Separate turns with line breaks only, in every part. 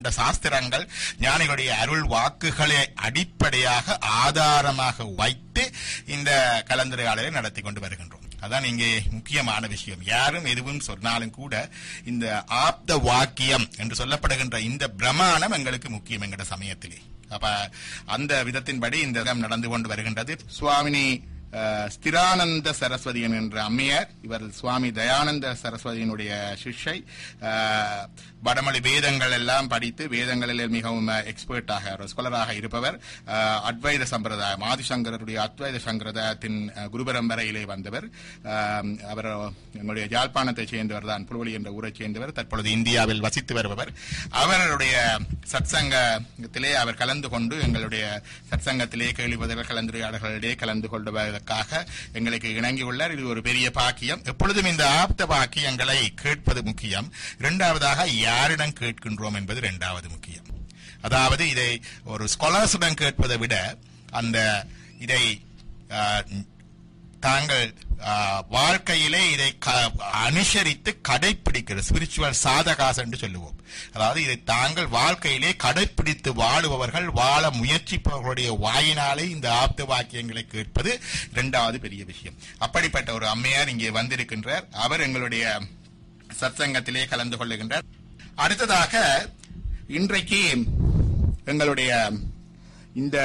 இந்த சாஸ்திரங்கள் ஞானிகளுடைய அருள் வாக்குகளை அடிப்படையாக ஆதாரமாக வைத்து இந்த கலந்துரையாடலை நடத்தி கொண்டு வருகின்றோம் அதான் இங்கே முக்கியமான விஷயம் யாரும் எதுவும் சொன்னாலும் கூட இந்த ஆப்த வாக்கியம் என்று சொல்லப்படுகின்ற இந்த பிரமாணம் எங்களுக்கு முக்கியம் என்கிற சமயத்திலே அப்ப அந்த விதத்தின்படி இந்த இடம் நடந்து கொண்டு வருகின்றது சுவாமினி அஹ், ஸ்திரானந்த சரஸ்வதி என்கின்ற அம்மையார் இவர் சுவாமி தயானந்த சரஸ்வதியினுடைய சிஷ்யை அஹ், வடமொழி வேதங்கள் எல்லாம் படித்து வேதங்களில் மிகவும் எக்ஸ்பர்ட்டாக ஒரு ஸ்காலராக இருப்பவர் அஹ், அத்வைத சம்பிரதாயம் ஆதிசங்கரருடைய அத்வைத சம்பிரதாயத்தின் அஹ், குருபரம்பரையிலே வந்தவர் அஹ், அவர் எங்களுடைய யாழ்ப்பாணத்தைச் சேர்ந்தவர் தான் புல்வெளி என்ற ஊரைச் சேர்ந்தவர் தற்பொழுது இந்தியாவில் வசித்து வருபவர் அவருடைய சத்சங்கத்திலே அவர் கலந்து கொண்டு எங்களுடைய சத்சங்கத்திலே கேள்விப்பதர்கள் கலந்துரையாடல்களிலே கலந்து கொள்வதற்காக எங்களுக்கு இணங்கியுள்ளார் இது ஒரு பெரிய பாக்கியம் எப்பொழுதும் இந்த ஆப்த பாக்கியங்களை கேட்பது முக்கியம் இரண்டாவதாக யாரிடம் கேட்கின்றோம் என்பது இரண்டாவது முக்கியம் அதாவது இதை ஒரு ஸ்காலர்ஸிடம் கேட்பதை விட அந்த இதை ஆஹ், தாங்கள் ஆஹ், வாழ்க்கையிலே இதை க- அனுசரித்து கடைபிடிக்கிற ஸ்பிரிச்சுவல் சாதகாஸ் என்று சொல்லுவோம் அதாவது இதை தாங்கள் வாழ்க்கையிலே கடைபிடித்து வாழுபவர்கள் வாழ முயற்சிப்பவர்களுடைய வாயினாலே இந்த ஆப்த வாக்கியங்களை கேட்பது இரண்டாவது பெரிய விஷயம் அப்படிப்பட்ட ஒரு அம்மையார் இங்கே வந்திருக்கின்றார் அவர் எங்களுடைய சத்சங்கத்திலே கலந்து கொள்ளுகின்றார் அடுத்ததாக இன்றைக்கு எங்களுடைய இந்த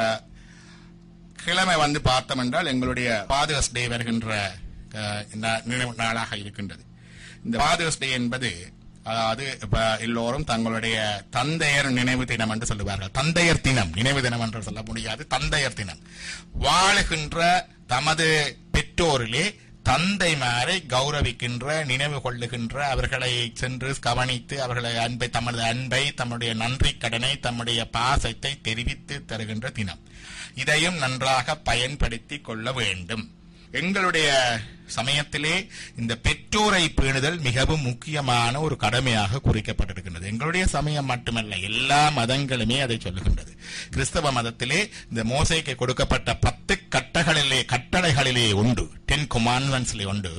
கிழமை வந்து பார்த்தோம் என்றால் எங்களுடைய ஃபாதர்ஸ் டே வருகின்ற அஹ், நா- நினைவு நாளாக இருக்கின்றது இந்த ஃபாதர்ஸ் டே என்பது அதாவது இப்ப எல்லோரும் தங்களுடைய தந்தையர் நினைவு தினம் என்று சொல்லுவார்கள் தந்தையர் தினம் நினைவு தினம் என்று சொல்ல முடியாது தந்தையர் தினம் வாழுகின்ற தமது பெற்றோரிலே தந்தைமாரை கௌரவிக்கின்ற நினைவு கொள்ளுகின்ற அவர்களை சென்று கவனித்து அவர்களை அன்பை தமது அன்பை தம்முடைய நன்றி கடனை தம்முடைய பாசத்தை தெரிவித்து தருகின்ற தினம் இதையும் நன்றாக பயன்படுத்திக் கொள்ள வேண்டும் எங்களுடைய சமயத்திலே இந்த பெற்றோரை பேணுதல் மிகவும் முக்கியமான ஒரு கடமையாக குறிக்கப்பட்டிருக்கின்றது எங்களுடைய சமயம் மட்டுமல்ல எல்லா மதங்களுமே அதை சொல்லுகின்றது கிறிஸ்தவ மதத்திலே இந்த மோசைக்கு கொடுக்கப்பட்ட பத்து கட்டகளிலே கட்டளைகளிலே உண்டு டென் கொமான்வென்ட்ஸ்லே உண்டு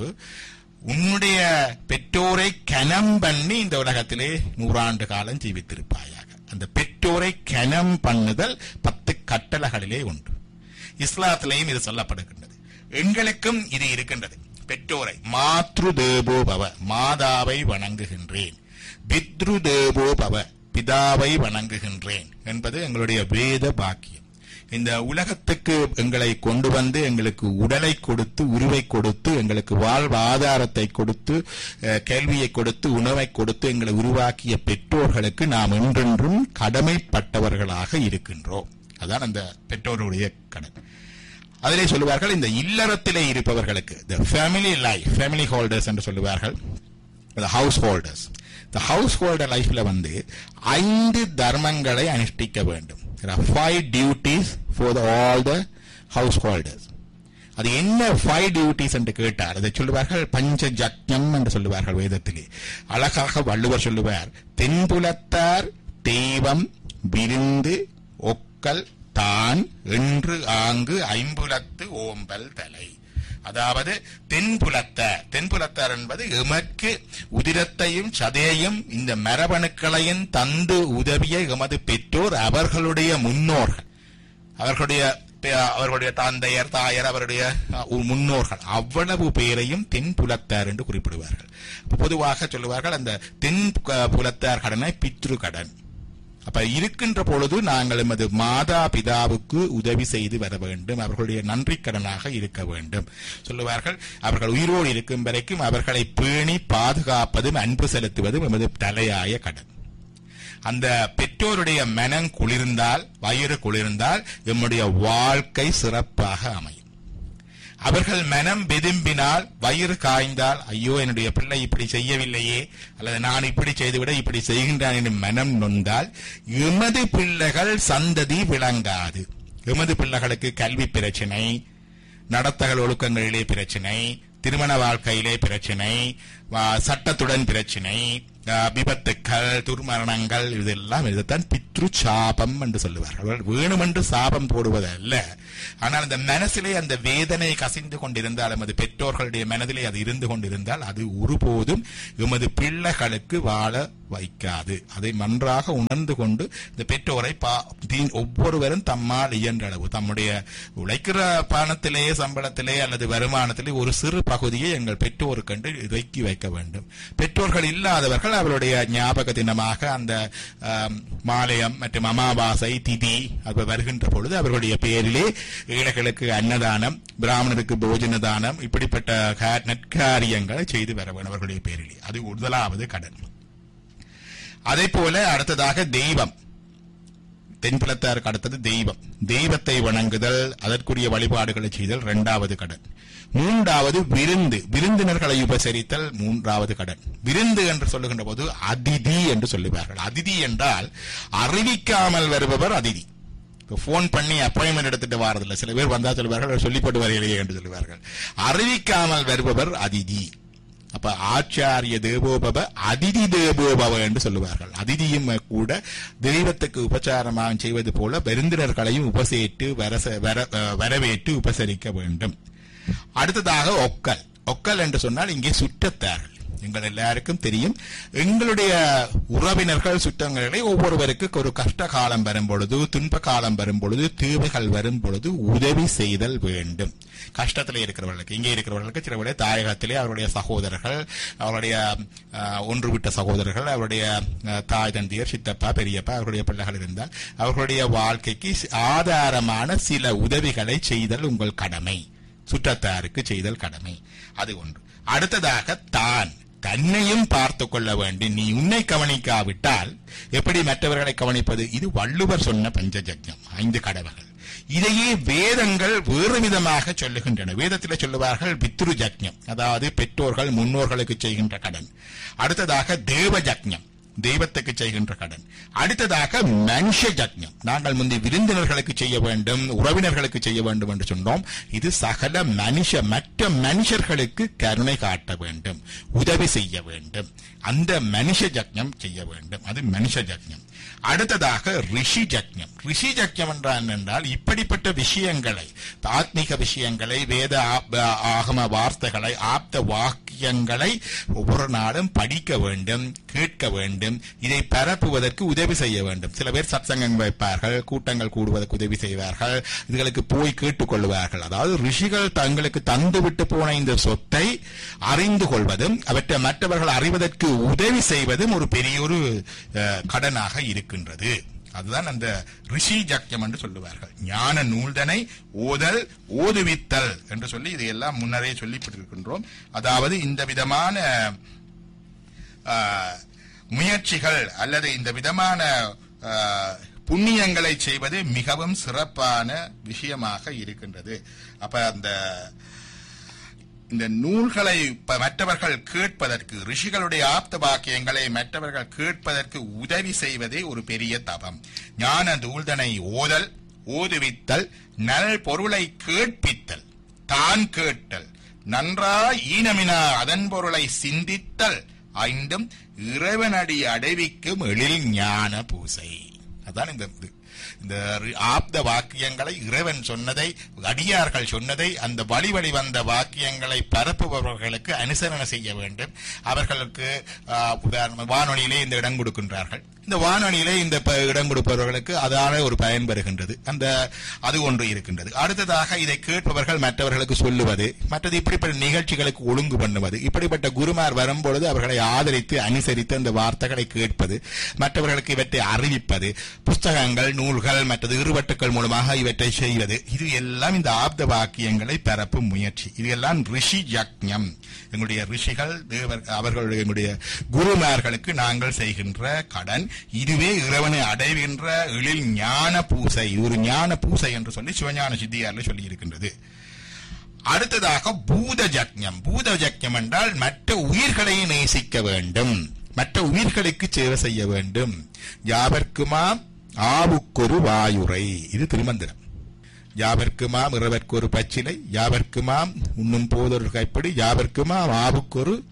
உன்னுடைய பெற்றோரை கனம் பண்ணி இந்த உலகத்திலே நூறாண்டு காலம் ஜீவித்திருப்பாயாக அந்த பெற்றோரை கனம் பண்ணுதல் பத்து கட்டளைகளிலே உண்டு இஸ்லாத்திலேயும் இது சொல்லப்படுகின்றது எங்களுக்கும் இது இருக்கின்றது பெற்றோரை மாத்ரு தேவோ பவ மாதாவை வணங்குகின்றேன் பித்ரு தேவோ பவ பிதாவை வணங்குகின்றேன் என்பது எங்களுடைய வேத பாக்கியம் இந்த உலகத்துக்கு எங்களை கொண்டு வந்து எங்களுக்கு உடலை கொடுத்து உருவை கொடுத்து எங்களுக்கு வாழ்வாதாரத்தை கொடுத்து அஹ், கேள்வியை கொடுத்து உணவை கொடுத்து எங்களை உருவாக்கிய பெற்றோர்களுக்கு நாம் என்றென்றும் கடமைப்பட்டவர்களாக இருக்கின்றோம் அதான் அந்த பெற்றோருடைய கடமை அதிலே சொல்லுவார்கள் இந்த இல்லறத்திலே இருப்பவர்களுக்கு the family life family holders என்று சொல்லுவார்கள் the ஹவுஸ் ஹோல்டர்ஸ் இந்த ஹவுஸ் ஹோல்டர் லைஃப்ல வந்து ஐந்து தர்மங்களை அனுஷ்டிக்க வேண்டும் five duties for all the house holders அது என்ன ஃபைவ் டியூட்டிஸ் என்று கேட்டார் அதை சொல்லுவார்கள் பஞ்ச ஜக்ஞம் என்று சொல்லுவார்கள் வேதத்திலே அழகாக வள்ளுவர் சொல்லுவார் தென்புலத்தார் தெய்வம் விருந்து ஒக்கல் தான் என்று ஆங்கு ஐம்புலத்து ஓம்பல் தலை அதாவது தென்புலத்தார் தென்புலத்தார் என்பது எமக்கு உதிரத்தையும் சதையையும் இந்த மரபணுக்களையும் தந்து உதவிய எமது பெற்றோர் அவர்களுடைய முன்னோர்கள் அவர்களுடைய பே- அவர்களுடைய தந்தையர் தாயர் அவருடைய அஹ், முன்னோர்கள் அவ்வளவு பேரையும் தென் புலத்தார் என்று குறிப்பிடுவார்கள் அப்ப பொதுவாக சொல்லுவார்கள் அந்த தென் க- புலத்தார் கடனை பித்ரு கடன் அப்ப இருக்கின்ற பொழுது நாங்கள் எமது மாதா பிதாவுக்கு உதவி செய்து வர வேண்டும் அவர்களுடைய நன்றி கடனாக இருக்க வேண்டும் சொல்லுவார்கள் அவர்கள் உயிரோடு இருக்கும் வரைக்கும் அவர்களை பேணி பாதுகாப்பதும் அன்பு செலுத்துவதும் எமது தலையாய கடன் அந்த பெற்றோருடைய மனம் குளிர்ந்தால் வயிறு குளிர்ந்தால் எம்முடைய வாழ்க்கை சிறப்பாக அமையும் அவர்கள் மனம் வெதும்பினால் வயிறு காய்ந்தால் ஐயோ என்னுடைய பிள்ளை இப்படி செய்யவில்லையே அல்லது நான் இப்படி செய்துவிட இப்படி செய்கின்றான் என்று மனம் நொந்தால் எமது பிள்ளைகள் சந்ததி விளங்காது எமது பிள்ளைகளுக்கு கல்வி பிரச்சனை நடத்தகள் ஒழுக்கங்களிலே பிரச்சனை திருமண வாழ்க்கையிலே பிரச்சனை வா- சட்டத்துடன் பிரச்சனை அஹ், விபத்துக்கள் துர்மரணங்கள் இதெல்லாம் இதைத்தான் பித்ரு சாபம் என்று சொல்லுவார்கள் அவர்கள் வேணுமென்று சாபம் போடுவதல்ல ஆனால் அந்த மனசிலே அந்த வேதனை கசிந்து கொண்டிருந்தால் அது பெற்றோர்களுடைய மனதிலே அது இருந்து கொண்டிருந்தால் அது ஒருபோதும் எமது பிள்ளைகளுக்கு வாழ வைக்காது அதை நன்றாக உணர்ந்து கொண்டு இந்த பெற்றோரை பா- தீ- ஒவ்வொருவரும் தம்மால் இயன்ற அளவு தம்முடைய உழைக்கிற பணத்திலே சம்பளத்திலே அல்லது வருமானத்திலே ஒரு சிறு பகுதியை எங்கள் பெற்றோருக்கென்று இறக்கி வைக்க வேண்டும் பெற்றோர்கள் இல்லாதவர்கள் அவருடைய ஞாபக தினமாக அந்த ஆம், மாலயம் மற்றும் அமாவாசை திதி அது வருகின்ற பொழுது அவர்களுடைய பேரிலே ஏழைகளுக்கு அன்னதானம் பிராமணருக்கு போஜன தானம் இப்படிப்பட்ட கா- நற்காரியங்களை செய்து வர வேண்டும் அவர்களுடைய பேரிலே அது முதலாவது கடன் அதே போல அடுத்ததாக தெய்வம் தென்புலத்தாருக்கு அடுத்தது தெய்வம் தெய்வத்தை வணங்குதல் அதற்குரிய வழிபாடுகளை செய்தல் இரண்டாவது கடன் மூன்றாவது விருந்து விருந்தினர்களை உபசரித்தல் மூன்றாவது கடன் விருந்து என்று சொல்லுகின்ற போது அதிதி என்று சொல்லுவார்கள் அதிதி என்றால் அறிவிக்காமல் வருபவர் அதிதி போன் பண்ணி அப்பாயின்மெண்ட் எடுத்துட்டு வாரதில்லை சில பேர் வந்தா சொல்லுவார்கள் சொல்லி போட்டு வரையிலேயே என்று சொல்லுவார்கள் அறிவிக்காமல் வருபவர் அதிதி அப்ப ஆச்சாரிய தேவோபவ அதிதி தேவோபவ என்று சொல்லுவார்கள் அதிதியும் கூட தெய்வத்துக்கு உபச்சாரமாக செய்வது போல விருந்தினர்களையும் உபசேட்டு வரச வர அஹ், வரவேற்று உபசரிக்க வேண்டும் அடுத்ததாக ஒக்கல் ஒக்கல் என்று சொன்னால் இங்கே சுற்றத்தார்கள் எங்கள் எல்லாருக்கும் தெரியும் எங்களுடைய உறவினர்கள் சுற்றங்களை ஒவ்வொருவருக்கு ஒரு கஷ்ட காலம் வரும் பொழுது துன்ப காலம் வரும் பொழுது தேவைகள் வரும் பொழுது உதவி செய்தல் வேண்டும் கஷ்டத்தில் இருக்கிறவர்களுக்கு இங்கே இருக்கிறவர்களுக்கு சிலவுடைய தாயகத்திலே அவருடைய சகோதரர்கள் அவருடைய அஹ், ஒன்று விட்ட சகோதரர்கள் அவருடைய அஹ், தாய் தந்தையர் சித்தப்பா பெரியப்பா அவருடைய பிள்ளைகள் இருந்தால் அவர்களுடைய வாழ்க்கைக்கு ஆதாரமான சில உதவிகளை செய்தல் உங்கள் கடமை சுற்றத்தாருக்கு செய்தல் கடமை அது ஒன்று அடுத்ததாக தான் தன்னையும் பார்த்து கொள்ள வேண்டும் நீ உன்னை கவனிக்காவிட்டால் எப்படி மற்றவர்களை கவனிப்பது இது வள்ளுவர் சொன்ன பஞ்சஜக்யம் ஐந்து கடவுகள் இதையே வேதங்கள் வேறு விதமாக சொல்லுகின்றன வேதத்தில் சொல்லுவார்கள் பித்ரு ஜக்ஞம் அதாவது பெற்றோர்கள் முன்னோர்களுக்கு செய்கின்ற கடன் அடுத்ததாக தேவ ஜக்ஞம் தெய்வத்துக்கு செய்கின்ற கடன் அடுத்ததாக மனுஷ ஜக்ஞம் நாங்கள் முந்தி விருந்தினர்களுக்கு செய்ய வேண்டும் உறவினர்களுக்கு செய்ய வேண்டும் என்று சொன்னோம் இது சகல மனுஷ மற்ற மனுஷர்களுக்கு கருணை காட்ட வேண்டும் உதவி செய்ய வேண்டும் அந்த மனுஷ ஜக்ஞம் செய்ய வேண்டும் அது மனுஷ ஜக்ஞம் அடுத்ததாக ரிஷி ஜக்ஞம் ரிஷி ஜக்ஞம் என்றால் என்றால் இப்படிப்பட்ட விஷயங்களை ஆத்மீக விஷயங்களை வேத ஆப்- ஆகம வார்த்தைகளை ஆப்த வாக்கியங்களை ஒவ்வொரு நாளும் படிக்க வேண்டும் கேட்க வேண்டும் இதை பரப்புவதற்கு உதவி செய்ய வேண்டும் சில பேர் சத்சங்கம் வைப்பார்கள் கூட்டங்கள் கூடுவதற்கு உதவி செய்வார்கள் இதுகளுக்கு போய் கேட்டுக்கொள்வார்கள் அதாவது ரிஷிகள் தங்களுக்கு தந்துவிட்டு போன இந்த சொத்தை அறிந்து கொள்வதும் அவற்றை மற்றவர்கள் அறிவதற்கு உதவி செய்வதும் ஒரு பெரிய ஒரு அஹ், கடனாக இருக்கின்றது அதுதான் அந்த ரிஷி ஜக்கியம் என்று சொல்லுவார்கள் ஞான நூல்தனை ஓதல் ஓதுவித்தல் என்று சொல்லி இதையெல்லாம் முன்னரே சொல்லிப்பட்டிருக்கின்றோம் அதாவது இந்த விதமான ஆஹ், முயற்சிகள் அல்லது இந்த விதமான ஆஹ், புண்ணியங்களை செய்வது மிகவும் சிறப்பான விஷயமாக இருக்கின்றது அப்ப அந்த இந்த நூல்களை ப- மற்றவர்கள் கேட்பதற்கு ரிஷிகளுடைய ஆப்த வாக்கியங்களை மற்றவர்கள் கேட்பதற்கு உதவி செய்வதே ஒரு பெரிய தவம் ஞான தூள்தனை ஓதல் ஓதுவித்தல் நல் பொருளை கேட்பித்தல் தான் கேட்டல் நன்றாய் ஈனமினா அதன் பொருளை சிந்தித்தல் ஐந்தும் இறைவனடி அடைவிக்கும் எழில் ஞான பூசை அதான் இந்த இது. இந்த ரி- ஆப்த வாக்கியங்களை இறைவன் சொன்னதை அடியார்கள் சொன்னதை அந்த வழி வழி வந்த வாக்கியங்களை பரப்புபவர்களுக்கு அனுசரணை செய்ய வேண்டும் அவர்களுக்கு ஆ, உதாரணமா வானொலியிலே இந்த இடம் கொடுக்கின்றார்கள் இந்த வானொலியிலே இந்த ப- இடம் கொடுப்பவர்களுக்கு அதால ஒரு பயன் பெறுகின்றது அந்த அது ஒன்று இருக்கின்றது அடுத்ததாக இதை கேட்பவர்கள் மற்றவர்களுக்கு சொல்லுவது மற்றது இப்படிப்பட்ட நிகழ்ச்சிகளுக்கு ஒழுங்கு பண்ணுவது இப்படிப்பட்ட குருமார் வரும்பொழுது அவர்களை ஆதரித்து அனுசரித்து அந்த வார்த்தைகளை கேட்பது மற்றவர்களுக்கு இவற்றை அறிவிப்பது புஸ்தகங்கள் நூல்கள் மற்றது இருவட்டுக்கள் மூலமாக இவற்றை செய்வது இது எல்லாம் இந்த ஆப்த வாக்கியங்களை பரப்பும் முயற்சி இது எல்லாம் ரிஷி யக்ஞம் எங்களுடைய ரிஷிகள் தேவர் அவர்களுடைய எங்களுடைய குருமார்களுக்கு நாங்கள் செய்கின்ற கடன் இதுவே இறைவனை அடைகின்ற எழில் ஞான பூசை இது ஒரு ஞான பூசை என்று சொல்லி சிவஞான சித்தியாரில் சொல்லி இருக்கின்றது அடுத்ததாக பூத ஜக்ஞம் பூத ஜக்ஞம் என்றால் மற்ற உயிர்களை நேசிக்க வேண்டும் மற்ற உயிர்களுக்கு சேவை செய்ய வேண்டும் யாவர்க்குமாம் ஆவுக்கொரு வாயுரை இது திருமந்திரம் யாவர்க்குமாம் இறவர்க்கொரு பச்சிலை யாவர்க்குமாம் உண்ணும் போதொரு கைப்படி யாவர்க்குமாம் ஆவுக்கொரு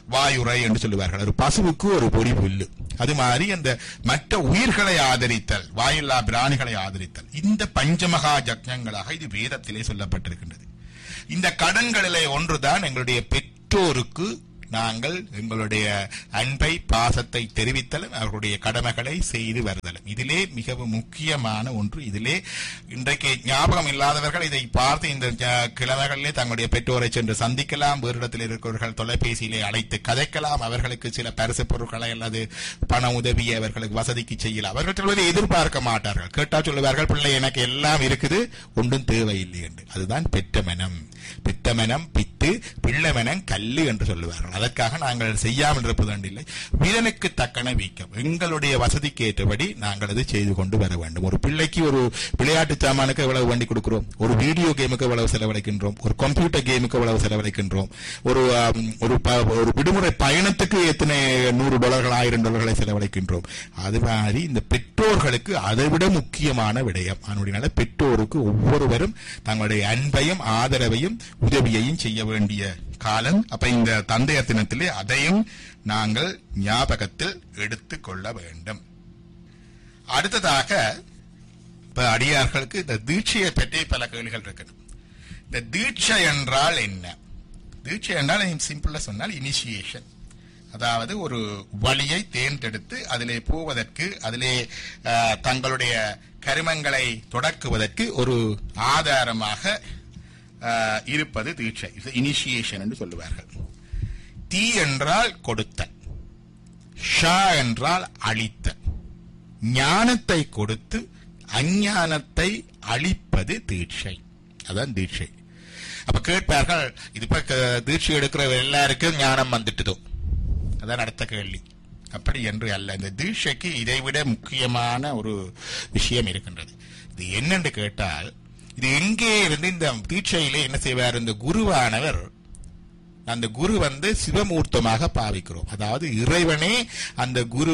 வாயுரை என்று சொல்லுவார்கள் ஒரு பசுவுக்கு ஒரு பொடி புல்லு அது மாதிரி அந்த மற்ற உயிர்களை ஆதரித்தல் வாயில்லா பிராணிகளை ஆதரித்தல் இந்த பஞ்சமகா யஜ்ஞங்களாக இது வேதத்திலே சொல்லப்பட்டிருக்கின்றது இந்த கடன்களிலே ஒன்றுதான் எங்களுடைய பெற்றோருக்கு நாங்கள் எங்களுடைய அன்பை பாசத்தை தெரிவித்தலும் அவர்களுடைய கடமைகளை செய்து வருதலும் இதிலே மிகவும் முக்கியமான ஒன்று இதிலே இன்றைக்கு ஞாபகம் இல்லாதவர்கள் இதை பார்த்து இந்த ஜ- கிழமைகளிலே தங்களுடைய பெற்றோரை சென்று சந்திக்கலாம் வேறு இடத்தில் இருக்கிறவர்கள் தொலைபேசியிலே அழைத்து கதைக்கலாம் அவர்களுக்கு சில பரிசு பொருட்களை அல்லது பண உதவியை அவர்களுக்கு வசதிக்கு செய்யலாம் அவர்கள் சொல்வதை எதிர்பார்க்க மாட்டார்கள் கேட்டா சொல்லுவார்கள் பிள்ளை எனக்கு எல்லாம் இருக்குது ஒன்றும் தேவையில்லை என்று அதுதான் பெற்ற மனம் பித்த மனம் பித்து பிள்ளை மனம் கல்லு என்று சொல்லுவார்கள் அதற்காக நாங்கள் செய்யாமல் இருப்பதுண்டில்லை வீரனுக்கு தக்கன வீக்கம் எங்களுடைய வசதிக்கு ஏற்றபடி நாங்கள் அதை செய்து கொண்டு வர வேண்டும் ஒரு பிள்ளைக்கு ஒரு விளையாட்டு சாமானுக்கு எவ்வளவு வண்டி கொடுக்கிறோம் ஒரு வீடியோ கேமுக்கு எவ்வளவு செலவழிக்கின்றோம் ஒரு கம்ப்யூட்டர் கேமுக்கு எவ்வளவு செலவழிக்கின்றோம் ஒரு ஆம், ஒரு ப- ஒரு விடுமுறை பயணத்துக்கு எத்தனை நூறு டாலர்கள் ஆயிரம் டாலர்களை செலவழிக்கின்றோம் அது மாதிரி இந்த பெற்றோர்களுக்கு அதை விட முக்கியமான விடயம் அதனுடைய பெற்றோருக்கு ஒவ்வொருவரும் தங்களுடைய அன்பையும் ஆதரவையும் உதவியையும் செய்ய வேண்டிய காலம் அப்ப இந்த தந்தையர் தினத்திலே அதையும் நாங்கள் ஞாபகத்தில் எடுத்துக் கொள்ள வேண்டும் அடுத்ததாக இப்ப அடியார்களுக்கு இந்த தீட்சையை பற்றி பல கேள்விகள் இருக்குது இந்த தீட்சை என்றால் என்ன தீட்சை என்றால் சிம்பிளா சொன்னால் இனிஷியேஷன் அதாவது ஒரு வழியை தேர்ந்தெடுத்து அதிலே போவதற்கு அதிலே அஹ், தங்களுடைய கருமங்களை தொடக்குவதற்கு ஒரு ஆதாரமாக அஹ், இருப்பது தீட்சை இனிஷியேஷன் என்று சொல்லுவார்கள் தீ என்றால் கொடுத்தல் ஷா என்றால் அழித்தல் ஞானத்தை கொடுத்து அஞ்ஞானத்தை அழிப்பது தீட்சை அதான் தீட்சை அப்ப கேட்பார்கள் இது இப்ப க- தீட்சை எடுக்கிற எல்லாருக்கும் ஞானம் வந்துட்டுதோ அதான் அடுத்த கேள்வி அப்படி என்று அல்ல இந்த தீட்சைக்கு இதைவிட முக்கியமான ஒரு விஷயம் இருக்கின்றது இது என்னென்று கேட்டால் இது எங்கே இருந்து இந்த தீட்சையிலே என்ன செய்வார் இந்த குருவானவர் அந்த குரு வந்து சிவமூர்த்தமாக பாவிக்கிறோம் அதாவது இறைவனே அந்த குரு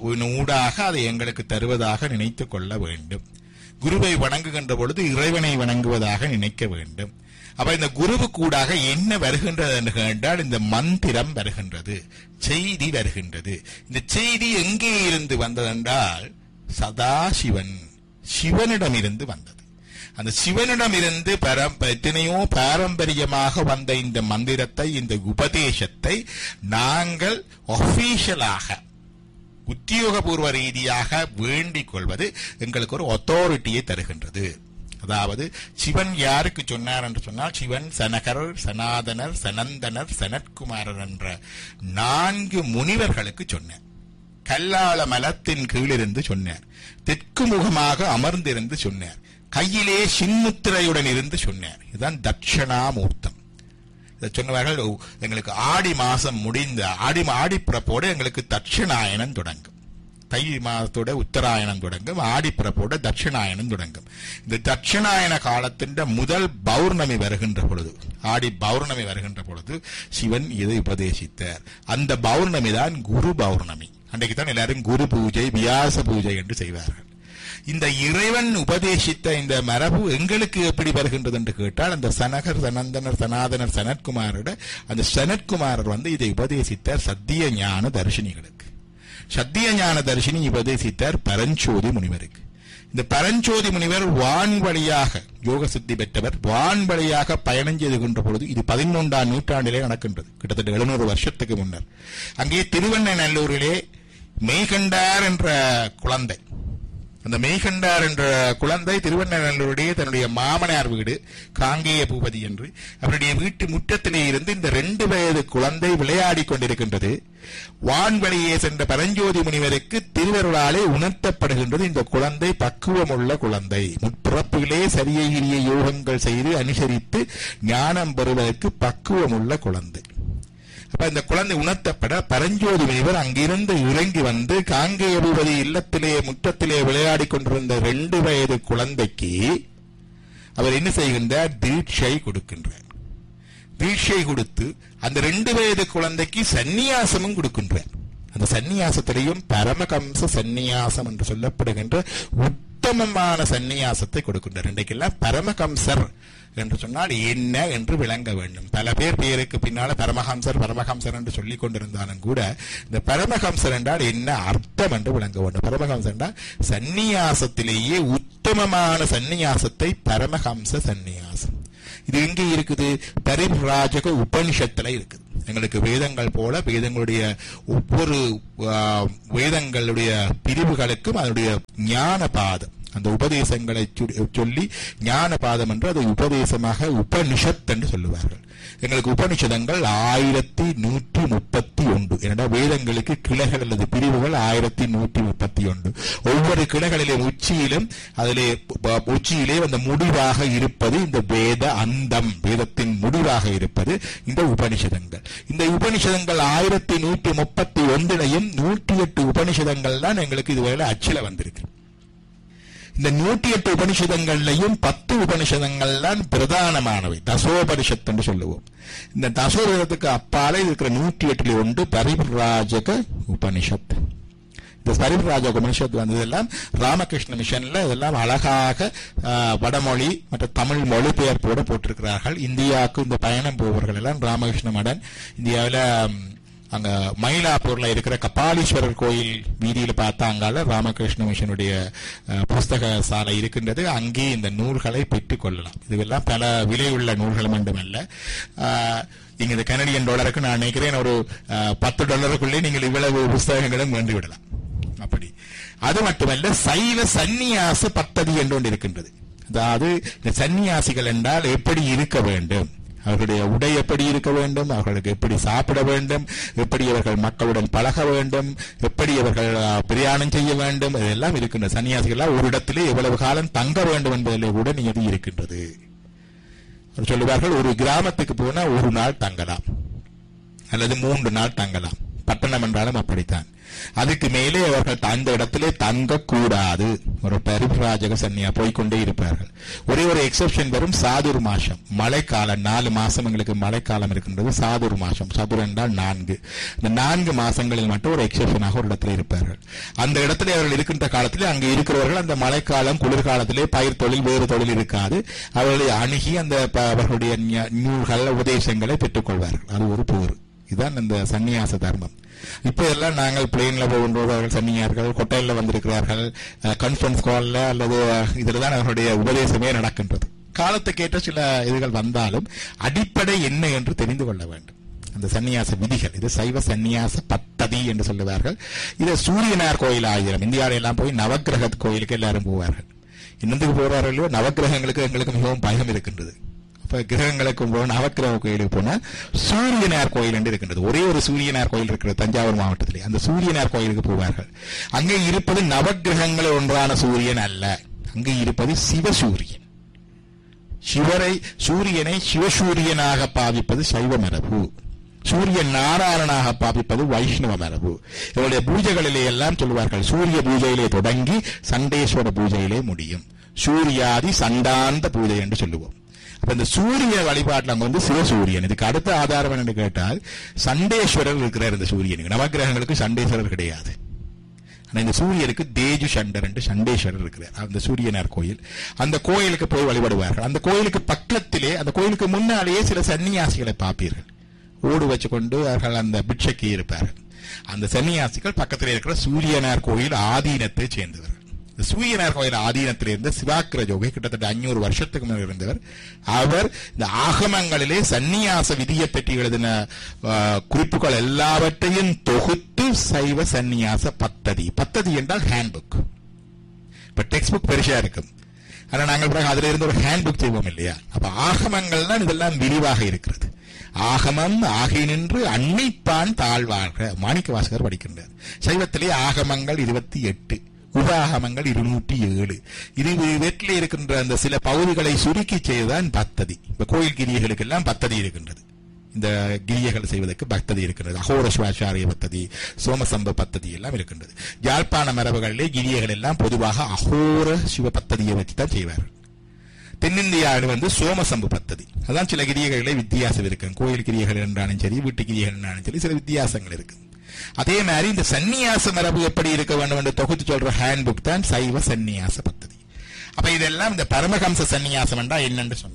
ஊடாக அதை எங்களுக்கு தருவதாக நினைத்துக் கொள்ள வேண்டும் குருவை வணங்குகின்ற பொழுது இறைவனை வணங்குவதாக நினைக்க வேண்டும் அப்ப இந்த குருவு கூடாக என்ன வருகின்றது என்று கேட்டால் இந்த மந்திரம் வருகின்றது செய்தி வருகின்றது இந்த செய்தி எங்கே இருந்து வந்ததென்றால் சதாசிவன் சிவனிடமிருந்து வந்தது அந்த சிவனிடமிருந்து பரம் எத்தனையோ பாரம்பரியமாக வந்த இந்த மந்திரத்தை இந்த உபதேசத்தை நாங்கள் ஒபிஷியலாக உத்தியோகபூர்வ ரீதியாக வேண்டிக் கொள்வது எங்களுக்கு ஒரு அத்தாரிட்டியை தருகின்றது அதாவது சிவன் யாருக்கு சொன்னார் என்று சொன்னால் சிவன் சனகர் சனாதனர் சனந்தனர் சனத்குமாரர் என்ற நான்கு முனிவர்களுக்கு சொன்னார் கல்லாள மலத்தின் கீழிருந்து சொன்னார் தெற்கு முகமாக அமர்ந்திருந்து சொன்னார் கையிலே சின்முத்திரையுடன் இருந்து சொன்னார் இதுதான் தட்சணாமூர்த்தம் இதை சொன்னவர்கள் "ஓ, எங்களுக்கு ஆடி மாசம் முடிந்த ஆடி ஆடி பிறப்போடு எங்களுக்கு தட்சிணாயனம் தொடங்கும் தை மாதத்தோட உத்தராயணம் தொடங்கும் ஆடி பிறப்போட தட்சிணாயனம் தொடங்கும் இந்த தட்சிணாயன காலத்தின் முதல் பௌர்ணமி வருகின்ற பொழுது ஆடி பௌர்ணமி வருகின்ற பொழுது சிவன் இதை உபதேசித்தார் அந்த பௌர்ணமி தான் குரு பௌர்ணமி அன்றைக்கு தான் எல்லாரும் குரு பூஜை வியாச பூஜை என்று செய்வார்கள் இந்த இறைவன் உபதேசித்த இந்த மரபு எங்களுக்கு எப்படி வருகின்றது என்று கேட்டால் அந்த சனகர் சனந்தனர் சனாதனர் சனத்குமாரோட அந்த சனத்குமாரர் வந்து இதை உபதேசித்தார் சத்திய ஞான தரிசனிகளுக்கு சத்திய ஞான தரிசனி உபதேசித்தார் பரஞ்சோதி முனிவருக்கு இந்த பரஞ்சோதி முனிவர் வான் வழியாக யோக சித்தி பெற்றவர் வான் வழியாக பயணம் செய்துகின்ற பொழுது இது பதினொன்றாம் நூற்றாண்டிலே நடக்கின்றது கிட்டத்தட்ட எழுநூறு வருஷத்துக்கு முன்னர் அங்கே திருவண்ணநல்லூரிலே மெய்கண்டார் என்ற குழந்தை அந்த மெய்கண்டார் என்ற குழந்தை திருவண்ணநல்லூருடைய தன்னுடைய மாமனார் வீடு காங்கேய பூபதி என்று அவருடைய வீட்டு முற்றத்திலே இருந்து இந்த ரெண்டு வயது குழந்தை விளையாடி கொண்டிருக்கின்றது வான்வழியே சென்ற பரஞ்சோதி முனிவருக்கு திருவருளாலே உணர்த்தப்படுகின்றது இந்த குழந்தை பக்குவமுள்ள குழந்தை முற்பிறப்பிலே சரியகிரிய யோகங்கள் செய்து அனுசரித்து ஞானம் பெறுவதற்கு பக்குவமுள்ள குழந்தை அப்ப இந்த குழந்தை உணர்த்தப்பட பரஞ்சோதி முனிவர் அங்கிருந்து இறங்கி வந்து காங்கேய பூபதி இல்லத்திலே முற்றத்திலே விளையாடி கொண்டிருந்த ரெண்டு வயது குழந்தைக்கு அவர் என்ன செய்கின்றார் தீட்சை கொடுக்கின்றார் தீட்சை கொடுத்து அந்த ரெண்டு வயது குழந்தைக்கு சந்நியாசமும் கொடுக்கின்றார் அந்த சந்நியாசத்திலையும் பரமகம்ச சந்நியாசம் என்று சொல்லப்படுகின்ற உத்தமமான சந்நியாசத்தை கொடுக்கின்றார் இன்றைக்கெல்லாம் பரமகம்சர் என்று சொன்னால் என்ன என்று விளங்க வேண்டும் பல பேர் பேருக்கு பின்னால பரமஹம்சர் பரமஹம்சர் என்று சொல்லிக் கொண்டிருந்தாலும் கூட இந்த பரமஹம்சர் என்றால் என்ன அர்த்தம் என்று விளங்க வேண்டும் பரமஹம்சர் என்றால் சந்நியாசத்திலேயே உத்தமமான சந்நியாசத்தை பரமஹம்ச சந்நியாசம் இது எங்கே இருக்குது பரிராஜக உபனிஷத்துல இருக்குது எங்களுக்கு வேதங்கள் போல வேதங்களுடைய ஒவ்வொரு ஆ, வேதங்களுடைய பிரிவுகளுக்கும் அதனுடைய ஞான பாதம் அந்த உபதேசங்களை சொல்லி- சொல்லி ஞான பாதம் என்று அதை உபதேசமாக உபனிஷத் என்று சொல்லுவார்கள் எங்களுக்கு உபனிஷதங்கள் ஆயிரத்தி நூற்றி முப்பத்தி ஒன்று என்னடா வேதங்களுக்கு கிளைகள் அல்லது பிரிவுகள் ஆயிரத்தி நூற்றி முப்பத்தி ஒன்று ஒவ்வொரு கிளைகளிலே உச்சியிலும் அதிலே ப- உச்சியிலே அந்த முடிவாக இருப்பது இந்த வேத அந்தம் வேதத்தின் முடிவாக இருப்பது இந்த உபனிஷதங்கள் இந்த உபனிஷதங்கள் ஆயிரத்தி நூற்றி முப்பத்தி ஒன்றிலையும் நூற்றி எட்டு உபனிஷதங்கள் தான் எங்களுக்கு இதுவரை அச்சில வந்திருக்கு இந்த நூற்றி எட்டு உபனிஷதங்கள்லையும் பத்து உபனிஷதங்கள் தான் பிரதானமானவை தசோபனிஷத் என்று சொல்லுவோம் இந்த தசோபனிஷத்துக்கு அப்பாலே இருக்கிற நூற்றி எட்டுல ஒன்று பரிபிராஜக உபனிஷத் இந்த பரிபிராஜக உபனிஷத் வந்ததெல்லாம் ராமகிருஷ்ண மிஷன்ல இதெல்லாம் அழகாக ஆ, வடமொழி மற்றும் தமிழ் மொழிபெயர்ப்போடு போட்டிருக்கிறார்கள் இந்தியாவுக்கு இந்த பயணம் போபவர்கள் எல்லாம் ராமகிருஷ்ண மடன் இந்தியாவில் அங்க மயிலாப்பூர்ல இருக்கிற கபாலீஸ்வரர் கோயில் வீதியில பார்த்தாங்கால ராமகிருஷ்ண மிஷனுடைய அஹ், புஸ்தக சாலை இருக்கின்றது அங்கே இந்த நூல்களை பெற்றுக் கொள்ளலாம் இதுவெல்லாம் பல விலையுள்ள நூல்கள் மட்டுமல்ல அஹ், இங்க இந்த கனடியன் டாலருக்கு நான் நினைக்கிறேன் ஒரு அஹ், பத்து டாலருக்குள்ளே நீங்கள் இவ்வளவு புஸ்தகங்களும் வேண்டி விடலாம் அப்படி அது மட்டுமல்ல சைவ சந்நியாச பத்ததி என்று ஒன்று இருக்கின்றது அதாவது இந்த சந்நியாசிகள் என்றால் எப்படி இருக்க வேண்டும் அவர்களுடைய உடை எப்படி இருக்க வேண்டும் அவர்களுக்கு எப்படி சாப்பிட வேண்டும் எப்படி அவர்கள் மக்களுடன் பழக வேண்டும் எப்படி அவர்கள் ஆ, பிரயாணம் செய்ய வேண்டும் இதெல்லாம் இருக்கின்ற சன்னியாசிகள் ஒரு இடத்திலே எவ்வளவு காலம் தங்க வேண்டும் என்பதிலே கூட நியதி இருக்கின்றது அவர் சொல்லுவார்கள் ஒரு கிராமத்துக்கு போனா ஒரு நாள் தங்கலாம் அல்லது மூன்று நாள் தங்கலாம் பட்டணம் என்றாலும் அப்படித்தான் அதுக்கு மேலே அவர்கள் அந்த இடத்திலே தங்கக்கூடாது ஒரு பரிபிராஜக சன்னியா போய்க்கொண்டே இருப்பார்கள் ஒரே ஒரு எக்ஸெப்ஷன் வரும் சாதுர் மாசம் மழைக்காலம் நாலு மாசம் எங்களுக்கு மழைக்காலம் இருக்கின்றது சாதுர் மாசம் சதுர் என்றால் நான்கு இந்த நான்கு மாசங்களில் மட்டும் ஒரு எக்ஸெப்ஷனாக ஒரு இடத்துல இருப்பார்கள் அந்த இடத்துல அவர்கள் இருக்கின்ற காலத்திலே அங்கே இருக்கிறவர்கள் அந்த மழைக்காலம் குளிர்காலத்திலே பயிர் தொழில் வேறு தொழில் இருக்காது அவர்களை அணுகி அந்த ப- அவர்களுடைய ஞ- நூல்கள் உபதேசங்களை பெற்றுக்கொள்வார்கள் அது ஒரு போர் இதுதான் இந்த சந்நியாச தர்மம் இப்ப எல்லாம் நாங்கள் பிளேன்ல போகின்றோம் அவர்கள் சன்னியார்கள் கொட்டையில வந்திருக்கிறார்கள் கான்ஃபரன்ஸ் கால்ல அல்லது இதுல தான் அவர்களுடைய உபதேசமே நடக்கின்றது காலத்துக்கேற்ற சில இதுகள் வந்தாலும் அடிப்படை என்ன என்று தெரிந்து கொள்ள வேண்டும் அந்த சந்நியாச விதிகள் இது சைவ சந்நியாச பத்ததி என்று சொல்லுவார்கள் இது சூரியனார் கோயில் ஆயிரம் இந்தியாவில எல்லாம் போய் நவக்கிரக கோயிலுக்கு எல்லாரும் போவார்கள் இன்னத்துக்கு போறார்களோ நவக்கிரகங்களுக்கு எங்களுக்கு மிகவும் பயம் இருக்கின்றது அப்ப கிரகங்களுக்கு போன நவக்கிரக கோயிலுக்கு போனா சூரியனார் கோயில் என்று இருக்கின்றது ஒரே ஒரு சூரியனார் கோயில் இருக்கிறது தஞ்சாவூர் மாவட்டத்திலே அந்த சூரியனார் கோயிலுக்கு போவார்கள் அங்கே இருப்பது நவக்கிரகங்கள் ஒன்றான சூரியன் அல்ல அங்கே இருப்பது சிவசூரியன் சிவரை சூரியனை சிவசூரியனாக பாவிப்பது சைவ மரபு சூரியன் நாராயணனாக பாவிப்பது வைஷ்ணவ மரபு இவருடைய பூஜைகளிலே எல்லாம் சொல்லுவார்கள் சூரிய பூஜையிலே தொடங்கி சண்டேஸ்வர பூஜையிலே முடியும் சூரியாதி சண்டாந்த பூஜை என்று சொல்லுவோம் அப்ப இந்த சூரிய வழிபாட்டில் அங்க வந்து சிவசூரியன் இதுக்கு அடுத்த ஆதாரம் என்று கேட்டால் சண்டேஸ்வரர் இருக்கிறார் இந்த சூரியனுக்கு நவக்கிரகங்களுக்கு சண்டேஸ்வரர் கிடையாது ஆனா இந்த சூரியனுக்கு தேஜு சண்டர் என்று சண்டேஸ்வரர் இருக்கிறார் அந்த சூரியனார் கோயில் அந்த கோயிலுக்கு போய் வழிபடுவார்கள் அந்த கோயிலுக்கு பக்கத்திலே அந்த கோயிலுக்கு முன்னாலேயே சில சன்னியாசிகளை பார்ப்பீர்கள் ஓடு வச்சு கொண்டு அவர்கள் அந்த பிட்சைக்கு இருப்பார்கள் அந்த சன்னியாசிகள் பக்கத்தில் இருக்கிற சூரியனார் கோயில் ஆதீனத்தை சேர்ந்தவர்கள் இந்த சூரியனார் கோயில் ஆதீனத்தில் இருந்த சிவாக்கிர ஜோகி கிட்டத்தட்ட அஞ்சூறு வருஷத்துக்கு முன்னர் இருந்தவர் அவர் இந்த ஆகமங்களிலே சந்நியாச விதியை பற்றி எழுதின ஆ, குறிப்புகள் எல்லாவற்றையும் தொகுத்து சைவ சந்நியாச பத்ததி பத்ததி என்றால் ஹேண்ட்புக் இப்ப டெக்ஸ்ட் புக் பெருசா இருக்கும் ஆனா நாங்கள் பிறகு அதுல இருந்து ஒரு ஹேண்ட் புக் செய்வோம் இல்லையா அப்ப ஆகமங்கள் தான் இதெல்லாம் விரிவாக இருக்கிறது ஆகமம் ஆகி நின்று அன்னைப்பான் தாழ்வாக மாணிக்க வாசகர் படிக்கின்றார் சைவத்திலே ஆகமங்கள் இருபத்தி எட்டு உபாகமங்கள் இருநூற்றி ஏழு இது வீட்டில் இருக்கின்ற அந்த சில பகுதிகளை சுருக்கி செய்துதான் பத்ததி இப்ப கோயில் கிரியைகளுக்கு எல்லாம் பத்ததி இருக்கின்றது இந்த கிரியைகள் செய்வதற்கு பக்ததி இருக்கின்றது அகோர சிவாச்சாரிய பத்ததி சோமசம்ப பத்ததி எல்லாம் இருக்கின்றது யாழ்ப்பாண மரபுகளிலே கிரியைகள் எல்லாம் பொதுவாக அகோர சிவ பத்ததியை வச்சு தான் செய்வார்கள் தென்னிந்தியாவில் வந்து சோமசம்பு பத்ததி அதான் சில கிரியைகளிலே வித்தியாசம் இருக்கு கோயில் கிரியைகள் என்றாலும் சரி வீட்டு கிரியைகள் என்றாலும் சரி சில வித்தியாசங்கள் இருக்கு அதே மாதிரி இந்த சந்நியாச மரபு எப்படி இருக்க வேண்டும் என்று தொகுத்து சொல்ற ஹேண்ட் தான் சைவ சந்நியாச பத்ததி அப்ப இதெல்லாம் இந்த பரமஹம்ச சந்நியாசம் என்றா என்னன்னு சொன்னோம்